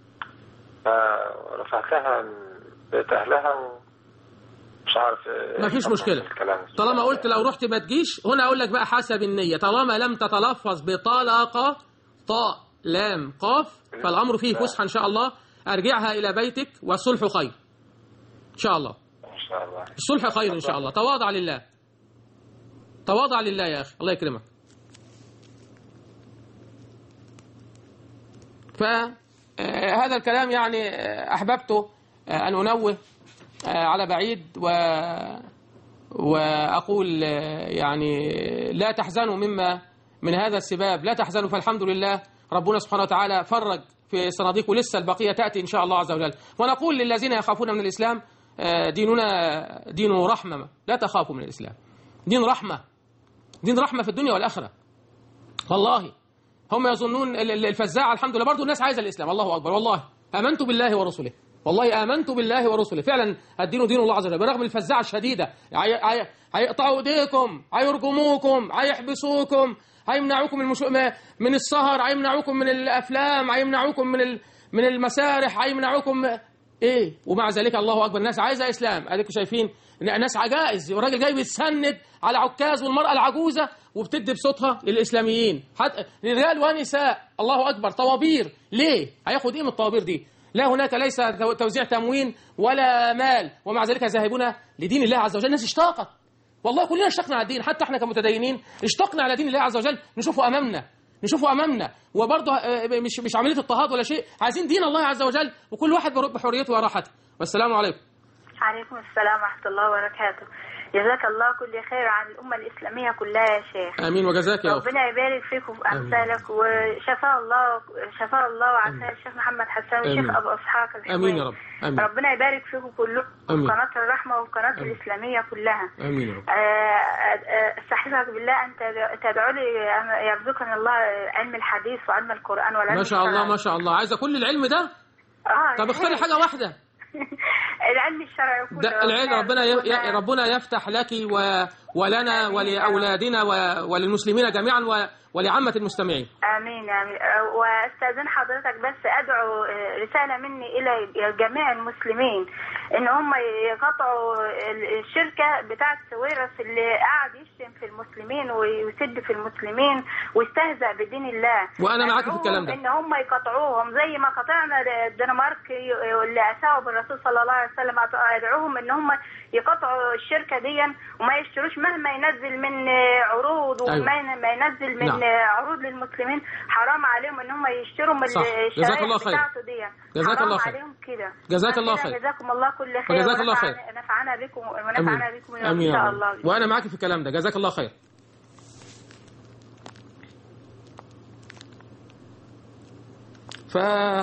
فرفعت لها بيت أهلها ومش عارف ما فيش مشكلة. الكلام طالما قلت لو رحت ما تجيش هنا اقول لك بقى حسب النية طالما لم تتلفظ بطلاقة طاء لام قاف فالامر فيه فسحة ان شاء الله ارجعها الى بيتك والصلح خير ان شاء الله إن شاء الله الصلح خير ان شاء الله تواضع لله تواضع لله يا اخي الله يكرمك فهذا الكلام يعني آه، احببت آه، ان انوه آه، على بعيد و واقول آه، يعني لا تحزنوا مما من هذا السباب لا تحزنوا فالحمد لله ربنا سبحانه وتعالى فرج في صناديق ولسه البقيه تاتي ان شاء الله عز وجل ونقول للذين يخافون من الاسلام آه، ديننا دين رحمه لا تخافوا من الاسلام دين رحمه دين رحمه في الدنيا والاخره والله هم يظنون ال- ال- الفزاعه الحمد لله برضه الناس عايزه الاسلام الله اكبر والله امنت بالله ورسله والله امنت بالله ورسله فعلا الدين دين الله عز وجل برغم الفزاعه الشديده هي- هي- هيقطعوا ايديكم هيرجموكم هيحبسوكم هيمنعوكم من المش... م- من السهر هيمنعوكم من الافلام هيمنعوكم من ال... من المسارح هيمنعوكم ايه ومع ذلك الله اكبر الناس عايزه اسلام اديكم شايفين إن ناس عجائز والراجل جاي بيتسند على عكاز والمراه العجوزه وبتدي بصوتها للاسلاميين حتى رجال ونساء الله اكبر طوابير ليه هياخد ايه من الطوابير دي لا هناك ليس تو- توزيع تموين ولا مال ومع ذلك ذاهبون لدين الله عز وجل الناس اشتاقت والله كلنا اشتقنا على الدين حتى احنا كمتدينين اشتقنا على دين الله عز وجل نشوفه امامنا نشوفه امامنا وبرضه آه، مش مش عمليه اضطهاد ولا شيء عايزين دين الله عز وجل وكل واحد بحريته وراحته والسلام عليكم عليكم السلام ورحمة الله وبركاته جزاك الله كل خير عن الأمة الإسلامية كلها يا شيخ امين وجزاك يا اخت ربنا يبارك فيكم في أمثالك وشفاء الله شفاء الله وعافاء الشيخ محمد حسان آمين. والشيخ أبو إسحاق الحويني امين يا رب امين ربنا يبارك فيكم كلكم آمين. قناة الرحمة والقناة آمين. الإسلامية كلها امين يا رب آه، آه، استحلفك بالله أن تد- تدعو لي أن يرزقني الله علم الحديث وعلم القرآن والعلم ما شاء الله الشرعي. ما شاء الله عايزه كل العلم ده آه طب اختاري حاجه واحده العلم الشرعي كله ده العلم ربنا ي... ي- ربنا يفتح لك و... ولنا ولأولادنا و... وللمسلمين جميعا و... ولعامة المستمعين امين امين واستاذن حضرتك بس ادعو آه، رساله مني الى جميع المسلمين ان هم يقطعوا ال- الشركه بتاعه سويرس اللي قاعد يشتم في المسلمين ويسد في المسلمين ويستهزأ بدين الله وأنا معاك في الكلام ده. ان هم يقطعوهم زي ما قطعنا الدنمارك ي- اللي اساءوا بالرسول صلى الله عليه وسلم ادعوهم ان هم يقطعوا الشركه دي وما يشتروش مهما ينزل من آه، عروض أيوة. وما ما ينزل من نعم. آه، عروض للمسلمين حرام عليهم ان هم يشتروا من صح. جزاك الشرائح الله خير. بتاعته دي جزاك حرام الله خير. عليهم كده جزاك الله كده خير. جزاكم الله كل خير وجزاك الله خير. ونفعنا- نفعنا بكم ونفعنا بكم يا رب امين ان يا شاء رب الله وانا معاك في الكلام ده جزاك الله خير ف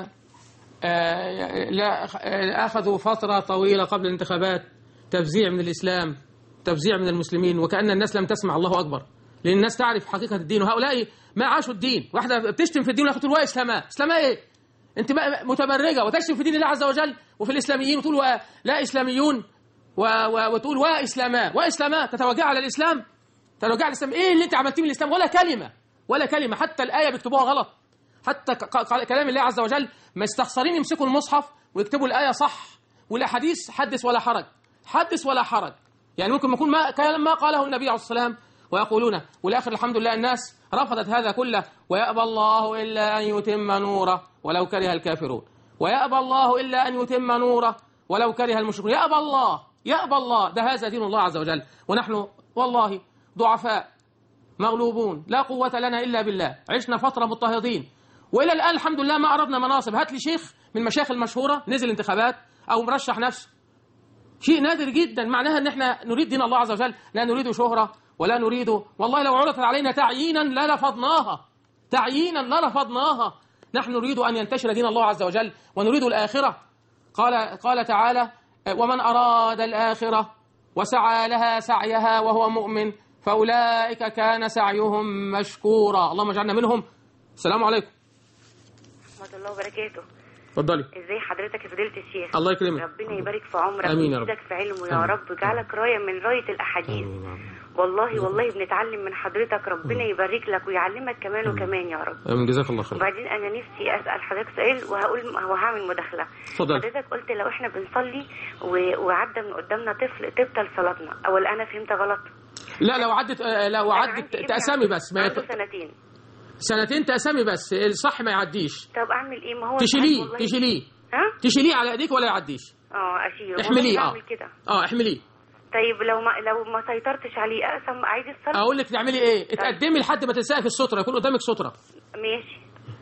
آه، لا آه، اخذوا فتره طويله قبل الانتخابات تفزيع من الاسلام تفزيع من المسلمين وكان الناس لم تسمع الله اكبر لان الناس تعرف حقيقه الدين وهؤلاء ما عاشوا الدين واحده بتشتم في الدين ولا تقول اسلامات اسلامات ايه انت بقى متبرجه وتشتم في دين الله عز وجل وفي الاسلاميين وتقول و- لا اسلاميون و... و... وتقول واسلاما واسلاما تتوجع على الاسلام تتوجع على الاسلام ايه اللي انت عملتيه من الاسلام ولا كلمه ولا كلمه حتى الايه بيكتبوها غلط حتى ك... ك... كلام الله عز وجل مستخسرين يمسكوا المصحف ويكتبوا الايه صح والاحاديث حدث ولا حرج حدث ولا حرج يعني ممكن يكون ما كلام ما قاله النبي عليه الصلاه والسلام ويقولون والاخر الحمد لله الناس رفضت هذا كله ويأبى الله الا ان يتم نوره ولو كره الكافرون ويأبى الله الا ان يتم نوره ولو كره المشركون يأبى الله يأبى الله ده هذا دين الله عز وجل ونحن والله ضعفاء مغلوبون لا قوة لنا إلا بالله عشنا فترة مضطهدين وإلى الآن الحمد لله ما أردنا مناصب هات لي شيخ من المشايخ المشهورة نزل انتخابات أو مرشح نفسه شيء نادر جدا معناها ان احنا نريد دين الله عز وجل لا نريد شهرة ولا نريد والله لو عرضت علينا تعيينا لرفضناها تعيينا لرفضناها نحن نريد ان ينتشر دين الله عز وجل ونريد الاخره قال قال تعالى ومن اراد الاخره وسعى لها سعيها وهو مؤمن فاولئك كان سعيهم مشكورا اللهم اجعلنا منهم السلام عليكم ورحمة الله وبركاته اتفضلي ازاي حضرتك يا فضيلة الشيخ الله يكرمك ربنا يبارك في عمرك آمين يا رب. ويزيدك في علمه يا آمين. رب ويجعلك راية من راية الأحاديث والله والله بنتعلم من حضرتك ربنا يبارك لك ويعلمك كمان وكمان يا رب امين جزاك الله خير وبعدين انا نفسي اسال حضرتك سؤال وهقول وهعمل مداخله اتفضل. حضرتك قلت لو احنا بنصلي و- وعدى من قدامنا طفل تبطل صلاتنا او انا فهمت غلط لا لو عدت آه، لو أنا عدت عندي ابن تأسامي بس ما عنده يت... سنتين سنتين تأسامي بس الصح ما يعديش طب اعمل ايه ما هو تشيليه والله- تشيليه ها تشيليه على ايديك ولا يعديش اه اشيله احمليه والله اه بعمل كده اه احمليه طيب لو ما لو ما سيطرتش عليه اقسم اعيد الصلاه اقول لك تعملي ايه اتقدمي لحد ما تلسقي في الستره يكون قدامك ستره ماشي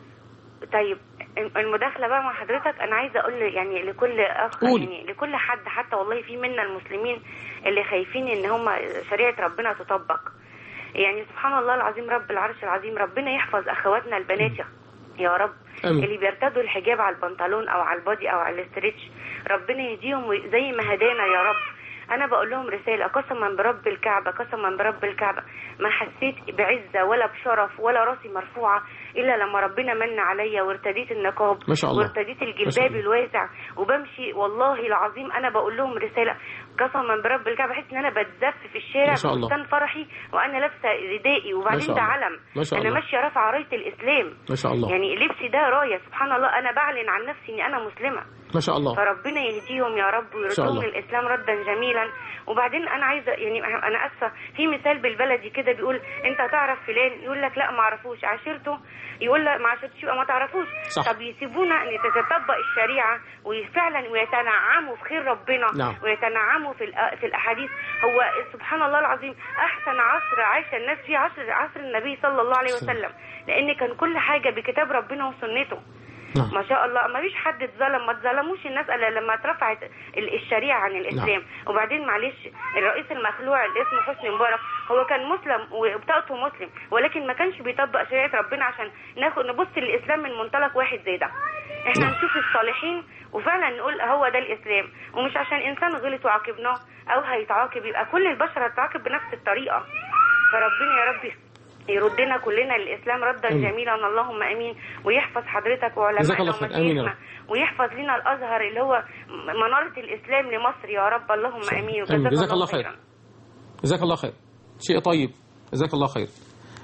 طيب المداخله بقى مع حضرتك انا عايزه اقول يعني لكل اخ قولي. يعني لكل حد حتى والله في منا المسلمين اللي خايفين ان هم شريعه ربنا تطبق يعني سبحان الله العظيم رب العرش العظيم ربنا يحفظ اخواتنا البنات يا- يا رب آمين. اللي بيرتدوا الحجاب على البنطلون او على البادي او على الاسترتش ربنا يهديهم وي- زي ما هدانا يا رب انا بقول لهم رساله قسما برب الكعبه قسما برب الكعبه ما حسيت بعزه ولا بشرف ولا راسي مرفوعه الا لما ربنا من عليا وارتديت النقاب ما شاء الله. وارتديت ما شاء الجلباب الله. الواسع وبمشي والله العظيم انا بقول لهم رساله قسما برب الكعبه بحس ان انا بتزف في الشارع ما شاء الله. بفستان فرحي وانا لابسه ردائي ما وبعدين شاء ده الله. علم ما شاء انا الله. ماشيه رافعه رايه الاسلام ما شاء الله يعني لبسي ده رايه سبحان الله انا بعلن عن نفسي اني انا مسلمه ما شاء الله فربنا يهديهم يا رب شاء الله. ويردهم للاسلام ردا جميلا وبعدين انا عايزه يعني انا اسفه في مثال بالبلدي كده بيقول انت هتعرف فلان يقول لك لا ما اعرفوش عاشرته يقول لك ما عاشرتش يبقى ما تعرفوش صح. طب يسيبونا ان تتطبق الشريعه وفعلا ويتنعموا في خير ربنا نعم. ويتنعموا في الأ- في الاحاديث هو سبحان الله العظيم احسن عصر عاش الناس فيه عصر عصر النبي صلى الله عليه وسلم لان كان كل حاجه بكتاب ربنا وسنته نعم. ما شاء الله ما فيش حد اتظلم ما اتظلموش الناس الا لما اترفعت ال- الشريعه عن الاسلام وبعدين معلش الرئيس المخلوع اللي اسمه حسني مبارك هو كان مسلم وبطاقته مسلم ولكن ما كانش بيطبق شريعه ربنا عشان ناخد نبص للاسلام من منطلق واحد زي ده احنا نعم. نشوف الصالحين وفعلا نقول هو ده الاسلام ومش عشان انسان غلط وعاقبناه او هيتعاقب يبقى كل البشر هتتعاقب بنفس الطريقه فربنا يا رب يردنا كلنا للاسلام ردا آمين. جميلا اللهم امين ويحفظ حضرتك جزاك الله وعلمائنا خير. آمين يا ومشايخنا ويحفظ لنا الازهر اللي هو مناره الاسلام لمصر يا رب اللهم امين آمين. جزاك الله خير. جزاك الله خير شيء طيب جزاك الله خير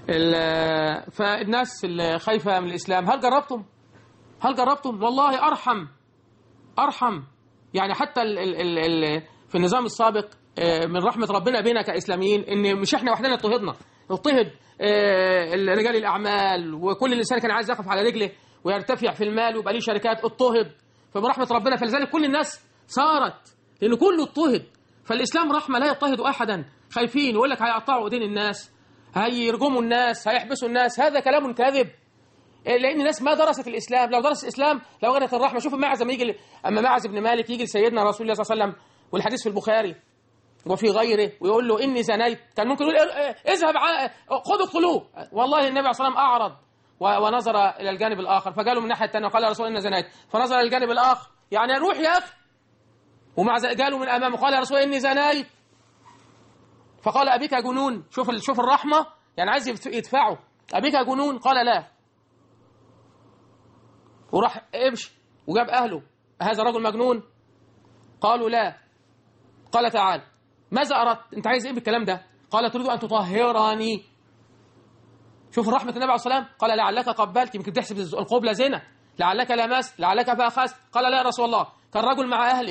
ال- فالناس اللي خايفة من الإسلام هل جربتم هل جربتم والله أرحم أرحم يعني حتى ال ال ال ال في النظام السابق آه، من رحمة ربنا بينا كإسلاميين إن مش إحنا وحدنا اضطهدنا اضطهد آه، رجال الأعمال وكل الإنسان كان عايز يقف على رجله ويرتفع في المال ويبقى ليه شركات اضطهد فمن رحمة ربنا فلذلك كل الناس صارت لأن كله اضطهد فالإسلام رحمة لا يضطهد أحدا خايفين يقول لك هيقطعوا ايدين الناس هيرجموا الناس هيحبسوا الناس هذا كلام كاذب لان الناس ما درست الاسلام لو درست الاسلام لو غيرت الرحمه شوف معز لما يجي ل- اما معز بن مالك يجي لسيدنا رسول الله صلى الله عليه وسلم والحديث في البخاري وفي غيره ويقول له اني زنيت كان ممكن يقول إيه- إيه، اذهب ع- خذوا اقتلوه والله النبي عليه الصلاه والسلام اعرض و- ونظر الى الجانب الاخر فقالوا من الناحيه الثانيه وقال يا رسول الله اني زنيت فنظر الى الجانب الاخر يعني روح يا اخي ومع ذلك قالوا من امامه قال يا رسول الله اني زنيت فقال ابيك جنون شوف ال- شوف الرحمه يعني عايز يدف- يدفعه ابيك جنون قال لا وراح امشي وجاب اهله هذا الرجل مجنون قالوا لا قال تعال ماذا اردت انت عايز ايه بالكلام ده قال تريد ان تطهرني شوف رحمه النبي عليه الصلاه والسلام قال لعلك قبلت يمكن تحسب الز- القبله زنا لعلك لمست لعلك فاخذت قال لا يا رسول الله كان رجل مع اهله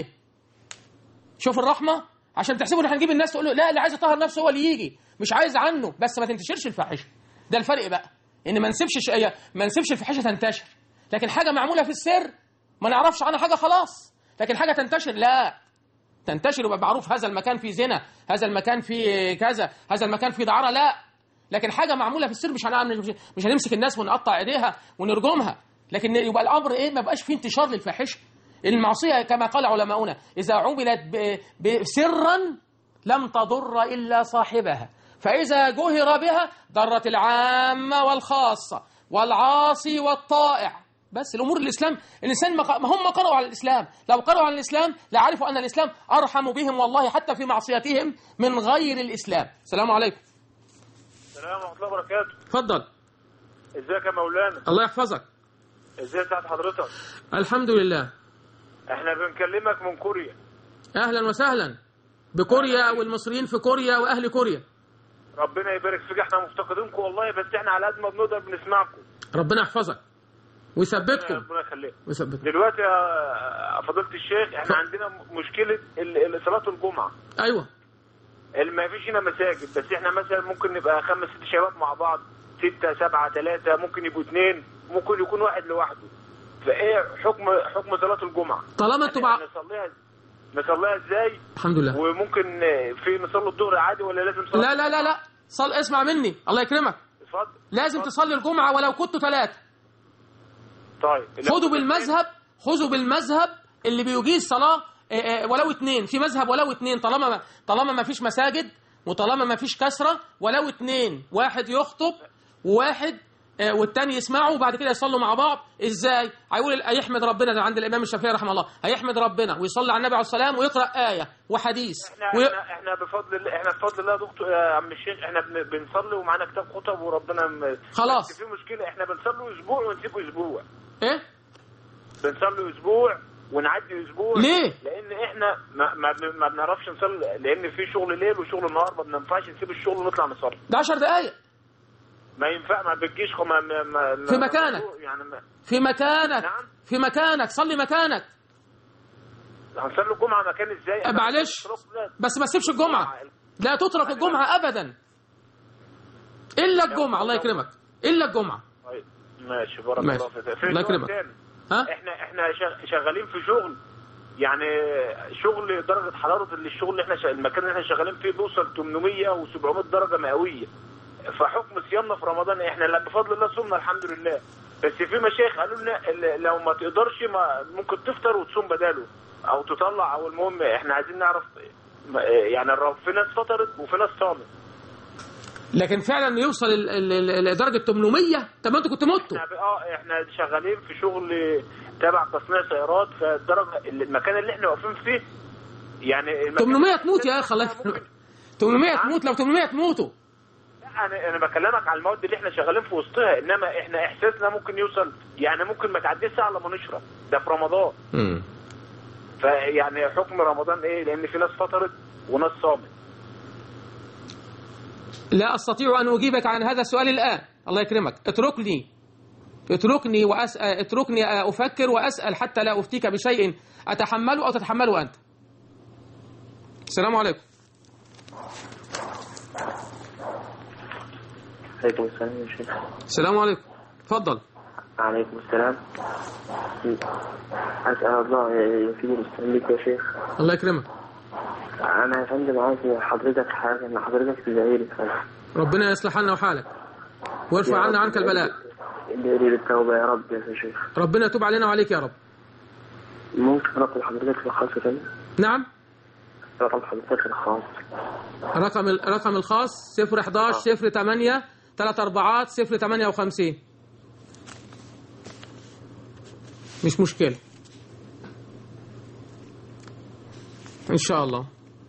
شوف الرحمه عشان تحسبوا ان احنا نجيب الناس تقول له لا اللي عايز يطهر نفسه هو اللي يجي مش عايز عنه بس ما تنتشرش الفاحشه ده الفرق بقى ان ما نسيبش شيء ما نسيبش الفاحشه تنتشر لكن حاجه معموله في السر ما نعرفش عنها حاجه خلاص لكن حاجه تنتشر لا تنتشر ويبقى معروف هذا المكان فيه زنا هذا المكان فيه كذا هذا المكان فيه دعاره لا لكن حاجه معموله في السر مش هنعمل مش, مش هنمسك الناس ونقطع ايديها ونرجمها لكن يبقى الامر ايه ما بقاش فيه انتشار للفاحشه المعصيه كما قال علماؤنا اذا عملت ب- ب- سرا لم تضر الا صاحبها فاذا جهر بها ضرت العامه والخاصه والعاصي والطائع بس الامور الاسلام الانسان ما ق- ما هم قرأوا على الاسلام لو قرأوا على الاسلام لعرفوا ان الاسلام ارحم بهم والله حتى في معصيتهم من غير الاسلام السلام عليكم السلام ورحمة الله وبركاته اتفضل ازيك يا مولانا الله يحفظك ازاي سعد حضرتك الحمد لله احنا بنكلمك من كوريا اهلا وسهلا بكوريا والمصريين في كوريا واهل كوريا ربنا يبارك فيك احنا مفتقدينكم والله بس احنا على قد ما بنقدر بنسمعكم ربنا يحفظك ويثبتكم ربنا يخليك ويثبتكم دلوقتي يا فضيلة الشيخ احنا عندنا مشكلة ال- ال- صلاة الجمعة ايوه اللي ما فيش هنا مساجد بس احنا مثلا ممكن نبقى خمس ست شباب مع بعض ستة سبعة ثلاثة ممكن يبقوا اثنين ممكن يكون واحد لوحده فايه حكم حكم صلاة الجمعة طالما انتوا مع نصليها نصليها ازاي الحمد لله وممكن في نصلي الظهر عادي ولا لازم صلاة لا لا لا لا صل اسمع مني الله يكرمك اتفضل لازم تصلي الجمعة ولو كنتوا ثلاثة طيب خذوا بالمذهب خذوا بالمذهب اللي بيجيز صلاة آه، آه، ولو اثنين في مذهب ولو اثنين طالما ما طالما ما فيش مساجد وطالما ما فيش كسرة ولو اثنين واحد يخطب وواحد آه، والتاني يسمعه وبعد كده يصلوا مع بعض ازاي هيقول هيحمد ربنا ده عند الامام الشافعي رحمه الله هيحمد ربنا ويصلي على النبي عليه السلام ويقرا ايه وحديث احنا وي... احنا, احنا بفضل الله احنا بفضل الله يا دكتور يا عم الشيخ احنا بن- بنصلي ومعانا كتاب خطب وربنا م... خلاص. بس في مشكله احنا بنصلي اسبوع ونسيب اسبوع ايه بنصلي اسبوع ونعدي اسبوع ليه؟ لان احنا ما, ما, بن- ما بنعرفش نصلي لان في شغل ليل وشغل نهار ما بننفعش نسيب الشغل ونطلع نصلي ده 10 دقايق ما ينفع ما بتجيش خ- ما ما ما في مكانك. يعني ما في مكانك نعم. في مكانك صلي مكانك هنصلي الجمعه مكان ازاي أه، معلش بس ما تسيبش الجمعه لا تترك الجمعه ابدا الا الجمعه الله يكرمك الا الجمعه طيب ماشي بارك ماشي. الله فيك في الله سؤال يكرمك. تاني. ها احنا احنا شغ- شغالين في شغل يعني شغل درجه حراره اللي الشغل اللي احنا شغ... المكان اللي احنا شغالين فيه بيوصل 800 و700 درجه مئويه فحكم صيامنا في رمضان احنا لا بفضل الله صمنا الحمد لله بس في مشايخ قالوا لنا ال- لو ما تقدرش ما ممكن تفطر وتصوم بداله او تطلع او المهم احنا عايزين نعرف ما- يعني الر- في ناس فطرت وفي ناس صامت لكن فعلا يوصل ال- ال- ال- لدرجه 800 طب ما انتوا كنتوا متوا احنا اه احنا شغالين في شغل تبع تصنيع سيارات فالدرجه المكان اللي احنا واقفين فيه يعني المكان 800 تموت يا اخي الله يكرمك 800 تموت لو 800 تموتوا لا، انا انا بكلمك على المواد اللي احنا شغالين في وسطها انما احنا احساسنا ممكن يوصل يعني ممكن ما تعديش ساعه لما نشرب ده في رمضان مم. فيعني حكم رمضان ايه لان في ناس فطرت وناس صامت لا استطيع ان اجيبك عن هذا السؤال الان الله يكرمك اتركني اتركني وأسأل اتركني افكر واسال حتى لا افتيك بشيء اتحمله او تتحمله انت السلام عليكم عليكم السلام يا شيخ السلام عليكم اتفضل عليكم السلام أسأل الله يفيد المسلمين بك يا شيخ الله يكرمك أنا يا فندم عايز حضرتك حاجة إن حضرتك تدعي لي ربنا يصلح حالنا وحالك ويرفع عنا عنك البلاء ادعي لي بالتوبة يا رب يا شيخ ربنا يتوب علينا وعليك يا رب ممكن رقم حضرتك الخاص تاني نعم رقم حضرتك الخاص رقم الرقم الخاص 011 08 3 4 058 مش مشكلة إن شاء الله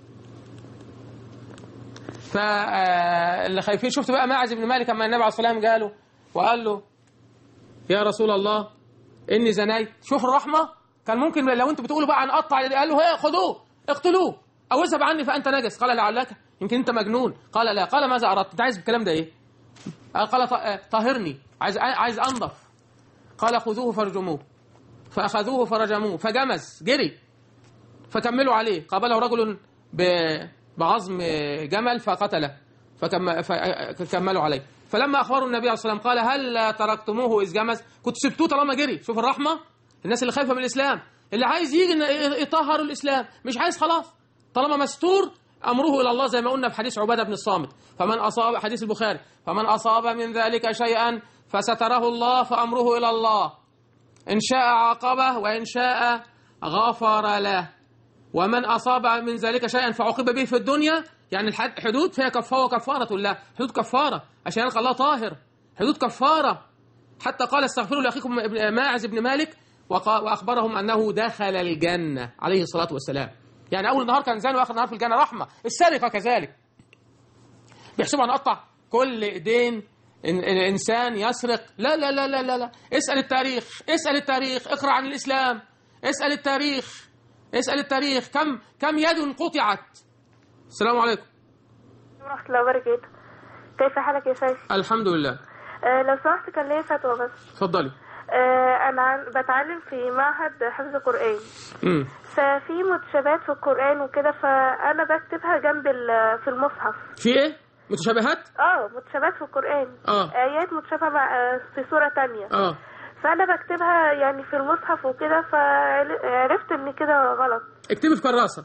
فاللي خايفين شفت بقى ماعز بن مالك اما النبي عليه الصلاه والسلام قاله وقال له يا رسول الله اني زنيت شوف الرحمه كان ممكن لو انتوا بتقولوا بقى هنقطع قال له هي خذوه اقتلوه او اذهب عني فانت نجس قال لعلك يمكن انت مجنون قال لا قال ماذا اردت انت عايز بالكلام ده ايه قال ط- طهرني عايز عايز انضف قال خذوه فرجموه فاخذوه فرجموه فجمز جري فكملوا عليه قابله رجل ب- بعظم جمل فقتله فكم فكملوا عليه فلما اخبروا النبي عليه الصلاه والسلام قال هل تركتموه اذ جمز كنت سبتوه طالما جري شوف الرحمه الناس اللي خايفه من الاسلام اللي عايز يجي إن يطهر الاسلام مش عايز خلاص طالما مستور امره الى الله زي ما قلنا في حديث عباده بن الصامت فمن اصاب حديث البخاري فمن اصاب من ذلك شيئا فستره الله فامره الى الله ان شاء عاقبه وان شاء غفر له ومن أصاب من ذلك شيئا فعوقب به في الدنيا يعني الحدود فيها كفارة وكفارة الله حدود كفارة عشان يلقى الله طاهر حدود كفارة حتى قال استغفروا لأخيكم ابن- ماعز بن مالك وقا- وأخبرهم أنه دخل الجنة عليه الصلاة والسلام يعني أول نهار كان زاني وآخر نهار في الجنة رحمة السرقة كذلك بيحسبوا هنقطع كل ايدين إن- الانسان يسرق لا لا لا لا لا لا اسال التاريخ اسال التاريخ اقرا عن الاسلام اسال التاريخ اسال التاريخ كم كم يد قطعت السلام عليكم ورحمة الله وبركاته كيف حالك يا شيخ؟ الحمد لله آه لو سمحت كان ليا فتوى بس اتفضلي آه أنا عن- بتعلم في معهد حفظ قرآن امم ففي متشابهات في القرآن وكده فأنا بكتبها جنب ال- في المصحف في ايه متشابهات اه متشابهات في القرآن اه آيات متشابهة مع آه، في سورة تانية اه فأنا بكتبها يعني في المصحف وكده فعرفت إن كده غلط اكتبي في كراسه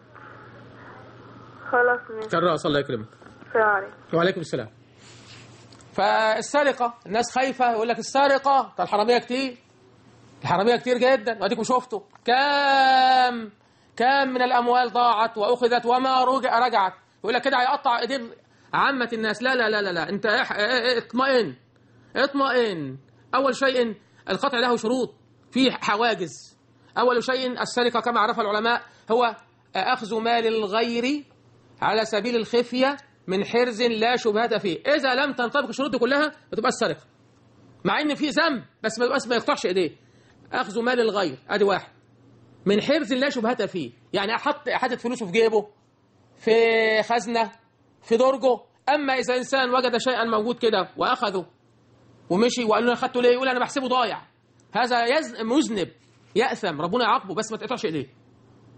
خلاص ماشي كراسه الله يكرمك السلام عليكم وعليكم السلام فالسرقة الناس خايفة يقول لك السرقة ده الحرامية كتير الحرامية كتير جدا واديكم شفتوا كام كام من الأموال ضاعت وأخذت وما رجع رجعت يقول لك كده هيقطع ايدين عامة الناس لا لا لا لا, لا. انت اح- اطمئن اطمئن أول شيء القطع له شروط في حواجز أول شيء السرقة كما عرف العلماء هو أخذ مال الغير على سبيل الخفية من حرز لا شبهة فيه إذا لم تنطبق الشروط دي كلها بتبقى السرقة مع إن في ذنب بس ما يبقاش ما يقطعش إيديه أخذ مال الغير أدي واحد من حرز لا شبهة فيه يعني أحط حاطط فلوسه في جيبه في خزنة في درجه أما إذا إنسان وجد شيئا موجود كده وأخذه ومشي وقال له أنا أخدته ليه يقول أنا بحسبه ضايع هذا يز... مذنب يأثم ربنا يعاقبه بس ما تقطعش إيديه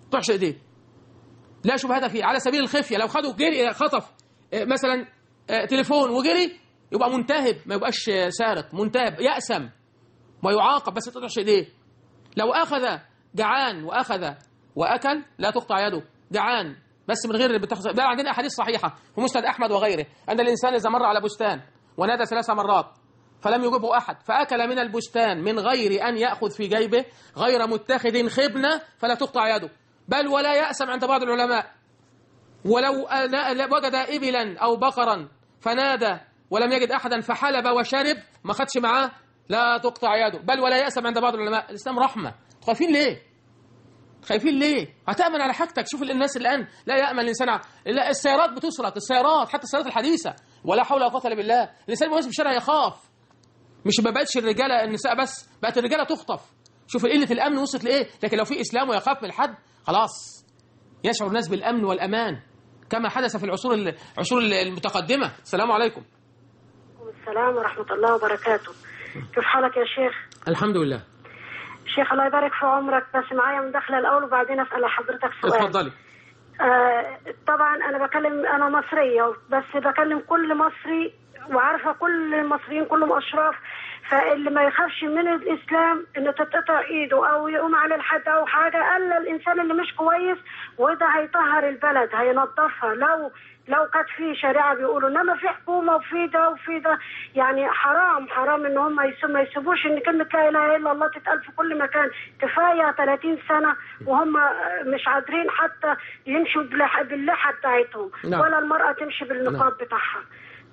تقطعش ايديه لا شبهة فيه على سبيل الخفية لو خدوا جري خطف آه، مثلا آه، تليفون وجري يبقى منتهب ما يبقاش آه، سارق منتهب يأسم ويعاقب بس ما تقطعش ايديه لو أخذ جعان وأخذ وأكل لا تقطع يده جعان بس من غير بتخص... ده عندنا أحاديث صحيحة في مسند أحمد وغيره أن الإنسان إذا مر على بستان ونادى ثلاث مرات فلم يجبه أحد فأكل من البستان من غير أن يأخذ في جيبه غير متخذ خبنة فلا تقطع يده بل ولا يأسم عند بعض العلماء ولو أنا- وجد إبلا أو بقرا فنادى ولم يجد أحدا فحلب وشرب ما خدش معاه لا تقطع يده بل ولا يأسم عند بعض العلماء الإسلام رحمة خايفين ليه خايفين ليه هتأمن على حاجتك شوف الناس الآن لا يأمن الإنسان ع- لا السيارات بتسرق السيارات حتى السيارات الحديثة ولا حول ولا قوة إلا بالله الإنسان ماشي في الشارع يخاف مش ما بقتش الرجالة النساء بس بقت الرجالة تخطف شوف قلة الأمن وصلت لإيه لكن لو في إسلام ويخاف من الحد خلاص يشعر الناس بالأمن والأمان كما حدث في العصور العصور المتقدمة السلام عليكم السلام ورحمة الله وبركاته كيف حالك يا شيخ الحمد لله شيخ الله يبارك في عمرك بس معايا مداخلة الأول وبعدين أسأل حضرتك سؤال اتفضلي آه طبعا أنا بكلم أنا مصرية بس بكلم كل مصري وعارفة كل المصريين كلهم أشراف فاللي ما يخافش من الإسلام إنه تتقطع إيده أو يقوم عليه الحد أو حاجة إلا الإنسان اللي مش كويس وده هيطهر البلد هينظفها لو لو كانت في شريعه بيقولوا انما في حكومه وفي ده وفي ده يعني حرام حرام ان هم يسيبوا ما يسيبوش ان كلمه لا اله الا الله تتقال في كل مكان كفايه 30 سنه وهم مش قادرين حتى يمشوا باللح- باللحى بتاعتهم نعم. ولا المراه تمشي بالنقاب بتاعها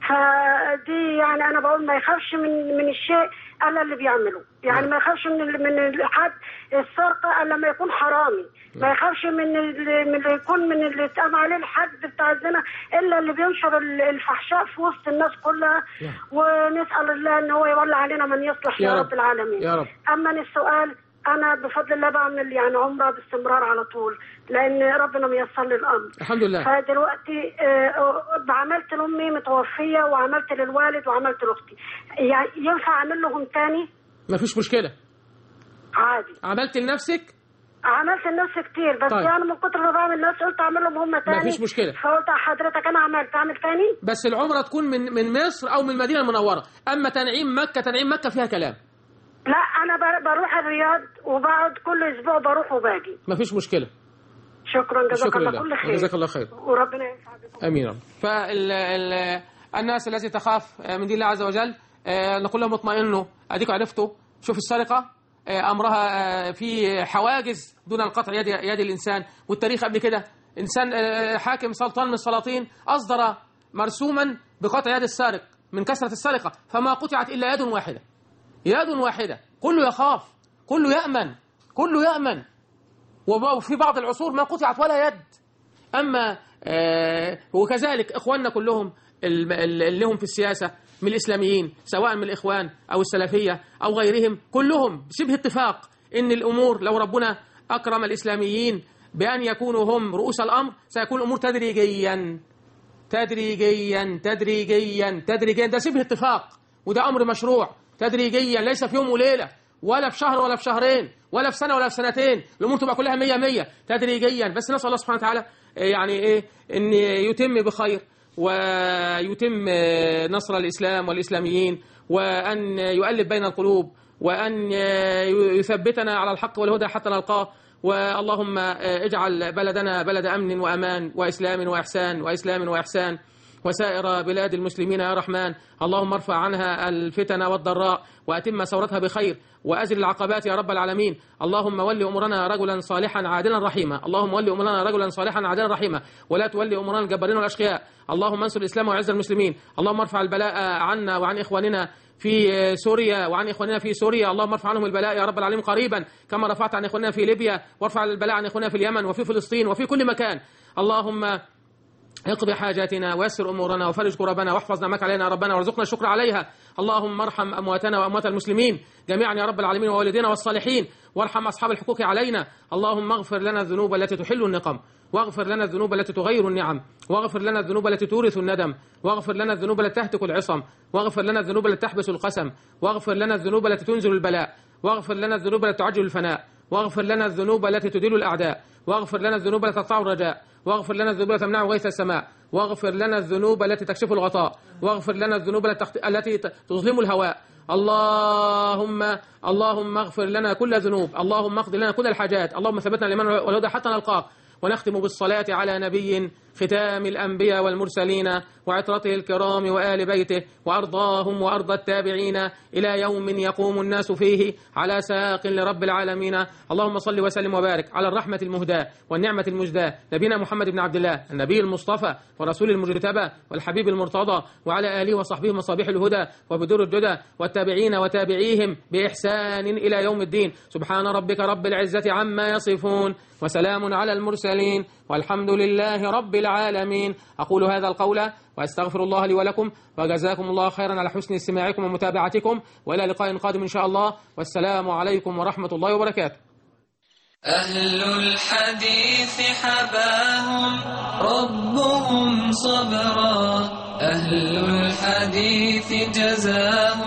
فدي يعني انا بقول ما يخافش من من الشيء الا اللي بيعمله يعني ما يخافش من ال- من الحد السرقه الا ما يكون حرامي ما يخافش من ال- من اللي يكون من اللي اتقام عليه الحد بتاع الزنا الا اللي بينشر ال- الفحشاء في وسط الناس كلها ونسال الله ان هو يولى علينا من يصلح يا يا رب. رب العالمين يا رب. اما السؤال انا بفضل الله بعمل يعني عمره باستمرار على طول لان ربنا ميسر لي الامر الحمد لله فدلوقتي آه، آه، عملت لامي متوفيه وعملت للوالد وعملت لاختي يعني ينفع اعمل لهم تاني ما فيش مشكلة عادي عملت لنفسك عملت لنفسي كتير بس طيب. طيب. يعني من كتر ما بعمل نفسي قلت اعمل لهم هم تاني فيش مشكلة. فقلت حضرتك انا عملت اعمل تاني بس العمرة تكون من من مصر أو من المدينة المنورة أما تنعيم مكة تنعيم مكة فيها كلام لا انا بر- بروح الرياض وبقعد كل اسبوع بروح وباجي ما فيش مشكلة شكرا جزاك شكرا الله لله كل خير جزاك الله خير وربنا ينفع بكم امين يا رب. فال ال- الناس التي تخاف من دين الله عز وجل آه، نقول لهم اطمئنوا اديكم عرفتوا شوف السرقه آه، امرها آه، في حواجز دون القطع يد يد الانسان والتاريخ قبل كده انسان آه، حاكم سلطان من السلاطين اصدر مرسوما بقطع يد السارق من كثره السرقه فما قطعت الا يد واحده يد واحده كله يخاف كله يامن كله يامن وفي بعض العصور ما قطعت ولا يد أما آه وكذلك إخواننا كلهم الم- اللي هم في السياسة من الإسلاميين سواء من الإخوان أو السلفية أو غيرهم كلهم بشبه اتفاق إن الأمور لو ربنا أكرم الإسلاميين بأن يكونوا هم رؤوس الأمر سيكون الأمور تدريجيا تدريجيا تدريجيا تدريجيا ده شبه اتفاق وده أمر مشروع تدريجيا ليس في يوم وليلة ولا في شهر ولا في شهرين ولا في سنة ولا في سنتين الأمور تبقى كلها مية مية تدريجيا بس نسأل الله سبحانه وتعالى آه، يعني إيه أن يتم بخير ويتم آه، نصر الإسلام والإسلاميين وأن يؤلف بين القلوب وأن آه، يثبتنا على الحق والهدى حتى نلقاه واللهم آه، اجعل بلدنا بلد أمن وأمان وإسلام وإحسان وإسلام وإحسان وسائر بلاد المسلمين يا رحمن اللهم ارفع عنها الفتن والضراء وأتم ثورتها بخير وأزل العقبات يا رب العالمين اللهم ول أمورنا رجلا صالحا عادلا رحيما اللهم ول أمورنا رجلا صالحا عادلا رحيما ولا تولي أمورنا الجبارين والأشقياء اللهم انصر الإسلام وعز المسلمين اللهم ارفع البلاء عنا وعن إخواننا في سوريا وعن إخواننا في سوريا اللهم ارفع عنهم البلاء يا رب العالمين قريبا كما رفعت عن إخواننا في ليبيا وارفع البلاء عن إخواننا في اليمن وفي فلسطين وفي كل مكان اللهم اقضي حاجاتنا ويسر امورنا وفرج كربنا واحفظ نعمك علينا يا ربنا وارزقنا الشكر عليها اللهم ارحم امواتنا واموات المسلمين جميعا يا رب العالمين ووالدينا والصالحين وارحم اصحاب الحقوق علينا اللهم اغفر لنا الذنوب التي تحل النقم واغفر لنا الذنوب التي تغير النعم واغفر لنا الذنوب التي تورث الندم واغفر لنا الذنوب التي تهتك العصم واغفر لنا الذنوب التي تحبس القسم واغفر لنا الذنوب التي تنزل البلاء واغفر لنا الذنوب التي تعجل الفناء واغفر لنا الذنوب التي تدل الأعداء واغفر لنا الذنوب التي تقطع الرجاء واغفر لنا الذنوب التي تمنع غيث السماء واغفر لنا الذنوب التي تكشف الغطاء واغفر لنا الذنوب التي تخت- التي ت- تظلم الهواء اللهم اللهم اغفر لنا كل ذنوب اللهم اقض لنا كل الحاجات اللهم ثبتنا لمن والهدى حتى نلقاك ونختم بالصلاة على نبي ختام الأنبياء والمرسلين وعطرته الكرام وآل بيته وأرضاهم وأرض التابعين إلى يوم يقوم الناس فيه على ساق لرب العالمين اللهم صل وسلم وبارك على الرحمة المهداة والنعمة المجداة نبينا محمد بن عبد الله النبي المصطفى ورسول المجتبى والحبيب المرتضى وعلى آله وصحبه مصابيح الهدى وبدور الجدى والتابعين وتابعيهم بإحسان إلى يوم الدين سبحان ربك رب العزة عما يصفون وسلام على المرسلين والحمد لله رب العالمين أقول هذا القول وأستغفر الله لي ولكم وجزاكم الله خيرا على حسن استماعكم ومتابعتكم وإلى لقاء قادم إن شاء الله والسلام عليكم ورحمة الله وبركاته أهل الحديث حباهم ربهم صبرا أهل الحديث جزاهم